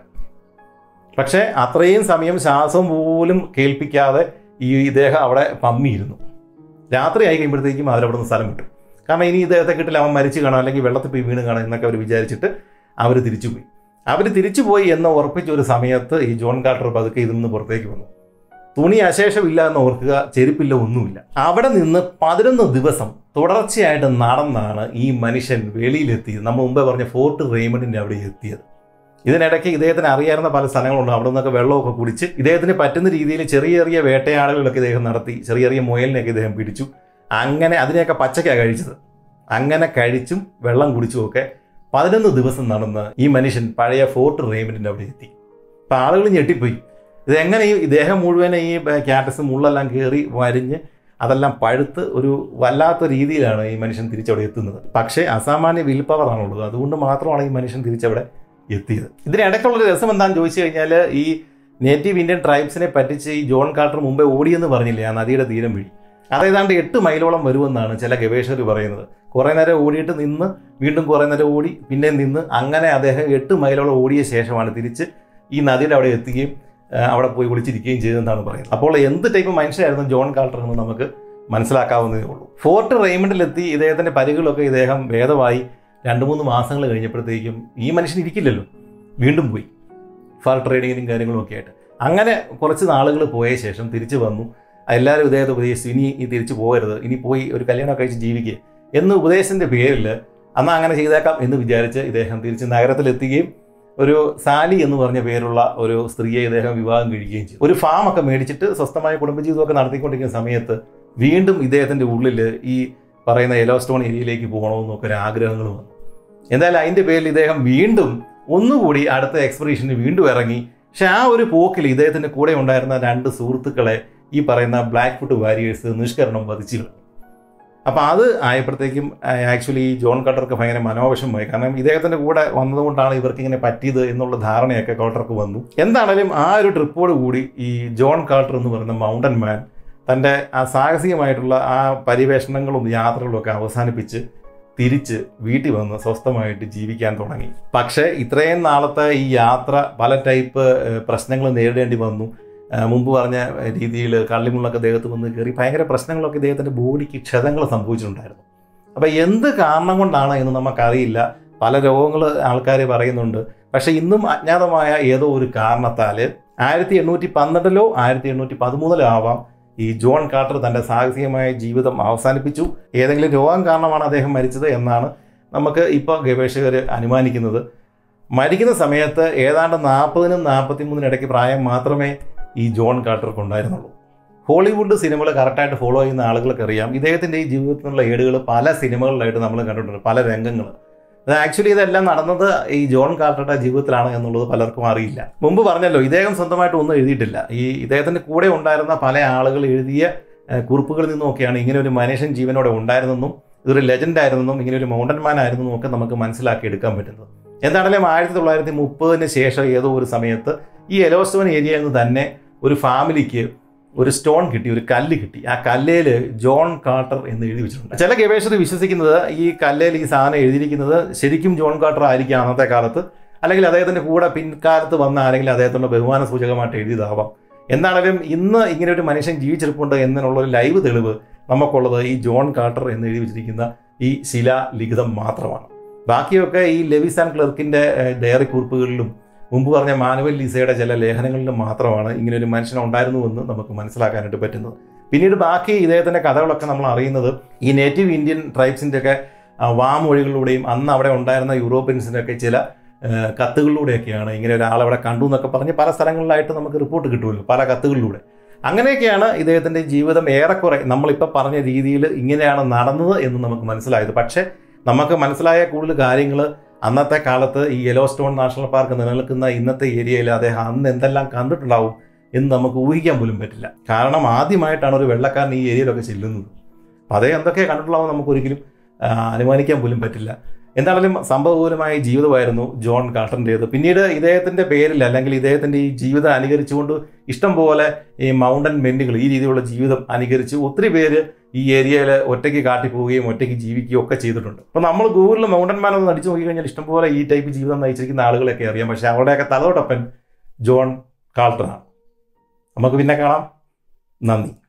പക്ഷേ അത്രയും സമയം ശ്വാസം പോലും കേൾപ്പിക്കാതെ ഈ ഇദ്ദേഹം അവിടെ പമ്മിയിരുന്നു രാത്രി ആയി കഴിയുമ്പോഴത്തേക്കും അവരവിടെ നിന്ന് സ്ഥലം വിട്ടു കാരണം ഇനി ഇദ്ദേഹത്തെ കിട്ടില്ല അവൻ മരിച്ചു കാണാം അല്ലെങ്കിൽ വെള്ളത്തിൽ പോയി വീണ് കാണാം എന്നൊക്കെ അവർ വിചാരിച്ചിട്ട് അവർ തിരിച്ചുപോയി അവർ തിരിച്ചുപോയി എന്ന് ഉറപ്പിച്ച ഒരു സമയത്ത് ഈ ജോൺ കാർട്ടർ പതുക്കെ ഇതിൽ നിന്ന് പുറത്തേക്ക് വന്നു തുണി അശേഷമില്ല എന്ന് ഓർക്കുക ചെരുപ്പില്ല ഒന്നുമില്ല അവിടെ നിന്ന് പതിനൊന്ന് ദിവസം തുടർച്ചയായിട്ട് നടന്നാണ് ഈ മനുഷ്യൻ വെളിയിലെത്തിയത് നമ്മൾ മുമ്പേ പറഞ്ഞ ഫോർട്ട് റെയ്മണ്ടിന്റെ അവിടെ എത്തിയത് ഇതിനിടയ്ക്ക് ഇദ്ദേഹത്തിന് അറിയാവുന്ന പല സ്ഥലങ്ങളുണ്ട് അവിടെ നിന്നൊക്കെ വെള്ളമൊക്കെ കുടിച്ച് ഇദ്ദേഹത്തിന് പറ്റുന്ന രീതിയിൽ ചെറിയ ചെറിയ വേട്ടയാടലുകളൊക്കെ ഇദ്ദേഹം നടത്തി ചെറിയ ചെറിയ മുയലിനെയൊക്കെ ഇദ്ദേഹം പിടിച്ചു അങ്ങനെ അതിനെയൊക്കെ പച്ചക്കാണ് കഴിച്ചത് അങ്ങനെ കഴിച്ചും വെള്ളം കുടിച്ചും ഒക്കെ പതിനൊന്ന് ദിവസം നടന്ന് ഈ മനുഷ്യൻ പഴയ ഫോർട്ട് റെയ്മണ്ടിന്റെ അവിടെ എത്തി അപ്പം ആളുകൾ ഞെട്ടിപ്പോയി ഇതെങ്ങനെ ഈ ഇദ്ദേഹം മുഴുവൻ ഈ ക്യാറ്റസ് മുള്ളെല്ലാം കയറി വരിഞ്ഞ് അതെല്ലാം പഴുത്ത് ഒരു വല്ലാത്ത രീതിയിലാണ് ഈ മനുഷ്യൻ തിരിച്ചവിടെ എത്തുന്നത് പക്ഷേ അസാമാന്യ വിൽ പവർ ആണുള്ളത് അതുകൊണ്ട് മാത്രമാണ് ഈ മനുഷ്യൻ തിരിച്ചവിടെ എത്തിയത് ഇതിനിടയ്ക്കുള്ളൊരു രസം എന്താണെന്ന് ചോദിച്ചു കഴിഞ്ഞാൽ ഈ നേറ്റീവ് ഇന്ത്യൻ ട്രൈബ്സിനെ പറ്റിച്ച് ഈ ജോൺ കാർട്ടർ മുമ്പേ ഓടിയെന്ന് പറഞ്ഞില്ലേ ആ നദിയുടെ തീരം വഴി അത് ഏതാണ്ട് എട്ട് മൈലോളം വരുമെന്നാണ് ചില ഗവേഷകർ പറയുന്നത് കുറേ നേരം ഓടിയിട്ട് നിന്ന് വീണ്ടും കുറേ നേരം ഓടി പിന്നെ നിന്ന് അങ്ങനെ അദ്ദേഹം എട്ട് മൈലോളം ഓടിയ ശേഷമാണ് തിരിച്ച് ഈ നദിയുടെ അവിടെ എത്തുകയും ആ, അവിടെ പോയി ഒളിച്ചിരിക്കുകയും ചെയ്തെന്നാണ് പറയുന്നത് അപ്പോൾ എന്ത് ടൈപ്പ് മനുഷ്യരായിരുന്നു ജോൺ കാൾട്ടർ എന്ന് നമുക്ക് മനസ്സിലാക്കാവുന്നതേ ഉള്ളൂ ഫോർട്ട് റെയ്മണ്ടിലെത്തി ഇദ്ദേഹത്തിന്റെ പരികളൊക്കെ ഇദ്ദേഹം ഭേദമായി രണ്ട് മൂന്ന് മാസങ്ങൾ കഴിഞ്ഞപ്പോഴത്തേക്കും ഈ മനുഷ്യൻ ഇരിക്കില്ലല്ലോ വീണ്ടും പോയി ഫാർ ട്രേഡിങ്ങിനും കാര്യങ്ങളും ഒക്കെ ആയിട്ട് അങ്ങനെ കുറച്ച് നാളുകൾ പോയ ശേഷം തിരിച്ചു വന്നു എല്ലാവരും ഇദ്ദേഹത്തെ ഉപദേശിച്ചു ഇനി ഈ തിരിച്ചു പോകരുത് ഇനി പോയി ഒരു കല്യാണം കഴിച്ച് ജീവിക്കുക എന്ന് ഉപദേശത്തിന്റെ പേരിൽ അന്ന് അങ്ങനെ ചെയ്തേക്കാം എന്ന് വിചാരിച്ച് ഇദ്ദേഹം തിരിച്ച് നഗരത്തിലെത്തുകയും ഒരു സാലി എന്ന് പറഞ്ഞ പേരുള്ള ഒരു സ്ത്രീയെ ഇദ്ദേഹം വിവാഹം കഴിക്കുകയും ചെയ്തു ഒരു ഫാം ഒക്കെ മേടിച്ചിട്ട് സ്വസ്ഥമായ കുടുംബജീവിതമൊക്കെ നടത്തിക്കൊണ്ടിരിക്കുന്ന സമയത്ത് വീണ്ടും ഇദ്ദേഹത്തിന്റെ ഉള്ളിൽ ഈ പറയുന്ന യെല്ലോ സ്റ്റോൺ ഏരിയയിലേക്ക് പോകണമെന്നൊക്കെ ഒരു ആഗ്രഹങ്ങൾ വന്നു എന്തായാലും അതിന്റെ പേരിൽ ഇദ്ദേഹം വീണ്ടും ഒന്നുകൂടി അടുത്ത എക്സ്പെഡീഷന് വീണ്ടും ഇറങ്ങി പക്ഷെ ആ ഒരു പോക്കിൽ ഇദ്ദേഹത്തിന്റെ കൂടെ ഉണ്ടായിരുന്ന രണ്ട് സുഹൃത്തുക്കളെ ഈ പറയുന്ന ബ്ലാക്ക് ഫുട്ട് വാരിയേഴ്സ് നിഷ്കരണം വധിച്ചു കളഞ്ഞു. അപ്പൊ അത് ആയപ്പോഴത്തേക്കും ആക്ച്വലി ജോൺ കട്ടർക്ക് ഭയങ്കര മനോവിഷമമായി കാരണം ഇദ്ദേഹത്തിന്റെ കൂടെ വന്നതുകൊണ്ടാണ് ഇവർക്ക് ഇങ്ങനെ പറ്റിയത് എന്നുള്ള ധാരണയൊക്കെ കോട്ടർക്ക് വന്നു എന്താണേലും ആ ഒരു ട്രിപ്പോട് കൂടി ഈ ജോൺ കാൾട്ടർ എന്ന് പറയുന്ന മൗണ്ടൻ മാൻ തൻ്റെ ആ സാഹസികമായിട്ടുള്ള ആ പരിവേഷണങ്ങളും യാത്രകളും ഒക്കെ അവസാനിപ്പിച്ച് തിരിച്ച് വീട്ടിൽ വന്ന് സ്വസ്ഥമായിട്ട് ജീവിക്കാൻ തുടങ്ങി പക്ഷേ ഇത്രയും നാളത്തെ ഈ യാത്ര പല ടൈപ്പ് പ്രശ്നങ്ങൾ നേരിടേണ്ടി വന്നു ആ, മുമ്പ് പറഞ്ഞ രീതിയിൽ കള്ളിമുള്ളൊക്കെ ദേഹത്ത് വന്ന് കയറി ഭയങ്കര പ്രശ്നങ്ങളൊക്കെ ഇദ്ദേഹത്തിൻ്റെ ബോഡിക്ക് ക്ഷതങ്ങൾ സംഭവിച്ചിട്ടുണ്ടായിരുന്നു അപ്പോൾ എന്ത് കാരണം കൊണ്ടാണ് എന്ന് നമുക്കറിയില്ല പല രോഗങ്ങൾ ആൾക്കാർ പറയുന്നുണ്ട് പക്ഷേ ഇന്നും അജ്ഞാതമായ ഏതോ ഒരു കാരണത്താൽ ആയിരത്തി എണ്ണൂറ്റി പന്ത്രണ്ടിലോ ആയിരത്തി എണ്ണൂറ്റി പതിമൂന്നിലോ ആവാം ഈ ജോൺ കാർട്ടർ തൻ്റെ സാഹസികമായ ജീവിതം അവസാനിപ്പിച്ചു ഏതെങ്കിലും രോഗം കാരണമാണ് അദ്ദേഹം മരിച്ചത് എന്നാണ് നമുക്ക് ഇപ്പോൾ ഗവേഷകർ അനുമാനിക്കുന്നത് മരിക്കുന്ന സമയത്ത് ഏതാണ്ട് നാൽപ്പതിനും നാൽപ്പത്തി മൂന്നിനും ഇടയ്ക്ക് പ്രായം മാത്രമേ ഈ ജോൺ കാർട്ടർക്ക് ഉണ്ടായിരുന്നുള്ളൂ ഹോളിവുഡ് സിനിമകൾ കറക്റ്റായിട്ട് ഫോളോ ചെയ്യുന്ന ആളുകൾക്ക് അറിയാം ഇദ്ദേഹത്തിൻ്റെ ഈ ജീവിതത്തിലുള്ള ഏടുകൾ പല സിനിമകളിലായിട്ട് നമ്മൾ കണ്ടിട്ടുണ്ട് പല രംഗങ്ങൾ അത് ആക്ച്വലി ഇതെല്ലാം നടന്നത് ഈ ജോൺ കാർട്ടറുടെ ജീവിതത്തിലാണ് എന്നുള്ളത് പലർക്കും അറിയില്ല മുമ്പ് പറഞ്ഞല്ലോ ഇദ്ദേഹം സ്വന്തമായിട്ട് ഒന്നും എഴുതിയിട്ടില്ല ഈ ഇദ്ദേഹത്തിൻ്റെ കൂടെ ഉണ്ടായിരുന്ന പല ആളുകൾ എഴുതിയ ഏഹ്, കുറിപ്പുകളിൽ നിന്നൊക്കെയാണ് ഇങ്ങനെ ഒരു മനുഷ്യൻ ജീവനോടെ ഉണ്ടായിരുന്നെന്നും ഇതൊരു ലെജൻഡ് ആയിരുന്നെന്നും ഇങ്ങനെ ഒരു മൗണ്ടൻ മാൻ ആയിരുന്നെന്നും ഒക്കെ നമുക്ക് മനസ്സിലാക്കി എടുക്കാൻ പറ്റുന്നത് എന്താണെങ്കിലും ആയിരത്തി തൊള്ളായിരത്തി മുപ്പതിന് ശേഷം ഏതോ ഒരു സമയത്ത് ഈ എലോസ്റ്റോൺ ഏരിയയിൽ നിന്ന് തന്നെ ഒരു ഫാമിലിക്ക് ഒരു സ്റ്റോൺ കിട്ടി ഒരു കല്ല് കിട്ടി ആ കല്ലേൽ ജോൺ കാർട്ടർ എന്ന് എഴുതി വെച്ചിട്ടുണ്ട് ചില ഗവേഷകർ വിശ്വസിക്കുന്നത് ഈ കല്ലേൽ ഈ സാധനം എഴുതിയിരിക്കുന്നത് ശരിക്കും ജോൺ കാർട്ടർ ആയിരിക്കാം അന്നത്തെ കാലത്ത് അല്ലെങ്കിൽ അദ്ദേഹത്തിന്റെ കൂടെ പിൻകാലത്ത് വന്ന ആരെങ്കിലും അദ്ദേഹത്തിന്റെ ബഹുമാന സൂചകമായിട്ട് എഴുതിയതാവാം എന്താണെങ്കിലും ഇന്ന് ഇങ്ങനെ ഒരു മനുഷ്യൻ ജീവിച്ചിരിപ്പുണ്ട് എന്നതിനുള്ള ഒരു ലൈവ് തെളിവ് നമുക്കുള്ളത് ഈ ജോൺ കാർട്ടർ എന്ന് എഴുതി വെച്ചിരിക്കുന്ന ഈ ശിലാലിഖിതം മാത്രമാണ് ബാക്കിയൊക്കെ ഈ ലെവിസ് ആൻഡ് ക്ലർക്കിന്റെ ഏഹ്, ഡയറി കുറിപ്പുകളിലും മുമ്പ് പറഞ്ഞ മാനുവൽ ലീസയുടെ ചില ലേഖനങ്ങളിലും മാത്രമാണ് ഇങ്ങനെ ഒരു മനുഷ്യൻ ഉണ്ടായിരുന്നുവെന്ന് നമുക്ക് മനസ്സിലാക്കാനായിട്ട് പറ്റുന്നത് പിന്നീട് ബാക്കി ഇദ്ദേഹത്തിന്റെ കഥകളൊക്കെ നമ്മൾ അറിയുന്നത് ഈ നേറ്റീവ് ഇന്ത്യൻ ട്രൈബ്സിന്റെ ഒക്കെ ആ, വാമൊഴികളിലൂടെയും അന്ന് അവിടെ ഉണ്ടായിരുന്ന യൂറോപ്യൻസിന്റെ ഒക്കെ ചില ആ, കത്തുകളിലൂടെയൊക്കെയാണ് ഇങ്ങനെ ഒരാളവിടെ കണ്ടു എന്നൊക്കെ പറഞ്ഞ് പല സ്ഥലങ്ങളിലായിട്ട് നമുക്ക് റിപ്പോർട്ട് കിട്ടുമല്ലോ പല കത്തുകളിലൂടെ അങ്ങനെയൊക്കെയാണ് ഇദ്ദേഹത്തിന്റെ ജീവിതം ഏറെക്കുറെ നമ്മളിപ്പോൾ പറഞ്ഞ രീതിയിൽ ഇങ്ങനെയാണ് നടന്നത് എന്ന് നമുക്ക് മനസ്സിലായത് പക്ഷേ നമുക്ക് മനസ്സിലായ കൂടുതൽ കാര്യങ്ങൾ അന്നത്തെ കാലത്ത് ഈ യെലോസ്റ്റോൺ നാഷണൽ പാർക്ക് നിലനിൽക്കുന്ന ഇന്നത്തെ ഏരിയയിൽ അദ്ദേഹം അന്ന് എന്തെല്ലാം കണ്ടിട്ടുണ്ടാവും എന്ന് നമുക്ക് ഊഹിക്കാൻ പോലും പറ്റില്ല കാരണം ആദ്യമായിട്ടാണ് ഒരു വെള്ളക്കാരൻ ഈ ഏരിയയിലൊക്കെ ചെല്ലുന്നത് അപ്പോൾ അതേ എന്തൊക്കെ കണ്ടിട്ടുള്ളതെന്ന് നമുക്ക് ഒരിക്കലും ആ, അനുമാനിക്കാൻ പോലും പറ്റില്ല എന്താണെങ്കിലും സംഭവപൂരമായ ജീവിതമായിരുന്നു ജോൺ കാർട്ടറിൻ്റേത് പിന്നീട് ഇദ്ദേഹത്തിൻ്റെ പേരിൽ അല്ലെങ്കിൽ ഇദ്ദേഹത്തിൻ്റെ ഈ ജീവിതം അനുകരിച്ചുകൊണ്ട് ഇഷ്ടം പോലെ ഈ മൗണ്ടൻ മെന്നുകൾ ഈ രീതിയിലുള്ള ജീവിതം അനുകരിച്ച് ഒത്തിരി പേര് ഈ ഏരിയയിൽ ഒറ്റയ്ക്ക് കാട്ടി പോവുകയും ഒറ്റയ്ക്ക് ജീവിക്കുകയും ഒക്കെ ചെയ്തിട്ടുണ്ട് അപ്പോൾ നമ്മൾ ഗൂഗിളിൽ മൗണ്ടൻ മാൻ ഒന്ന് അടിച്ചു നോക്കി കഴിഞ്ഞാൽ ഇഷ്ടംപോലെ ഈ ടൈപ്പ് ജീവിതം നയിച്ചിരിക്കുന്ന ആളുകളെയൊക്കെ അറിയാം പക്ഷേ അവരുടെയൊക്കെ തലതൊട്ടപ്പൻ ജോൺ കാൾട്ടറാണ് നമുക്ക് പിന്നെ കാണാം നന്ദി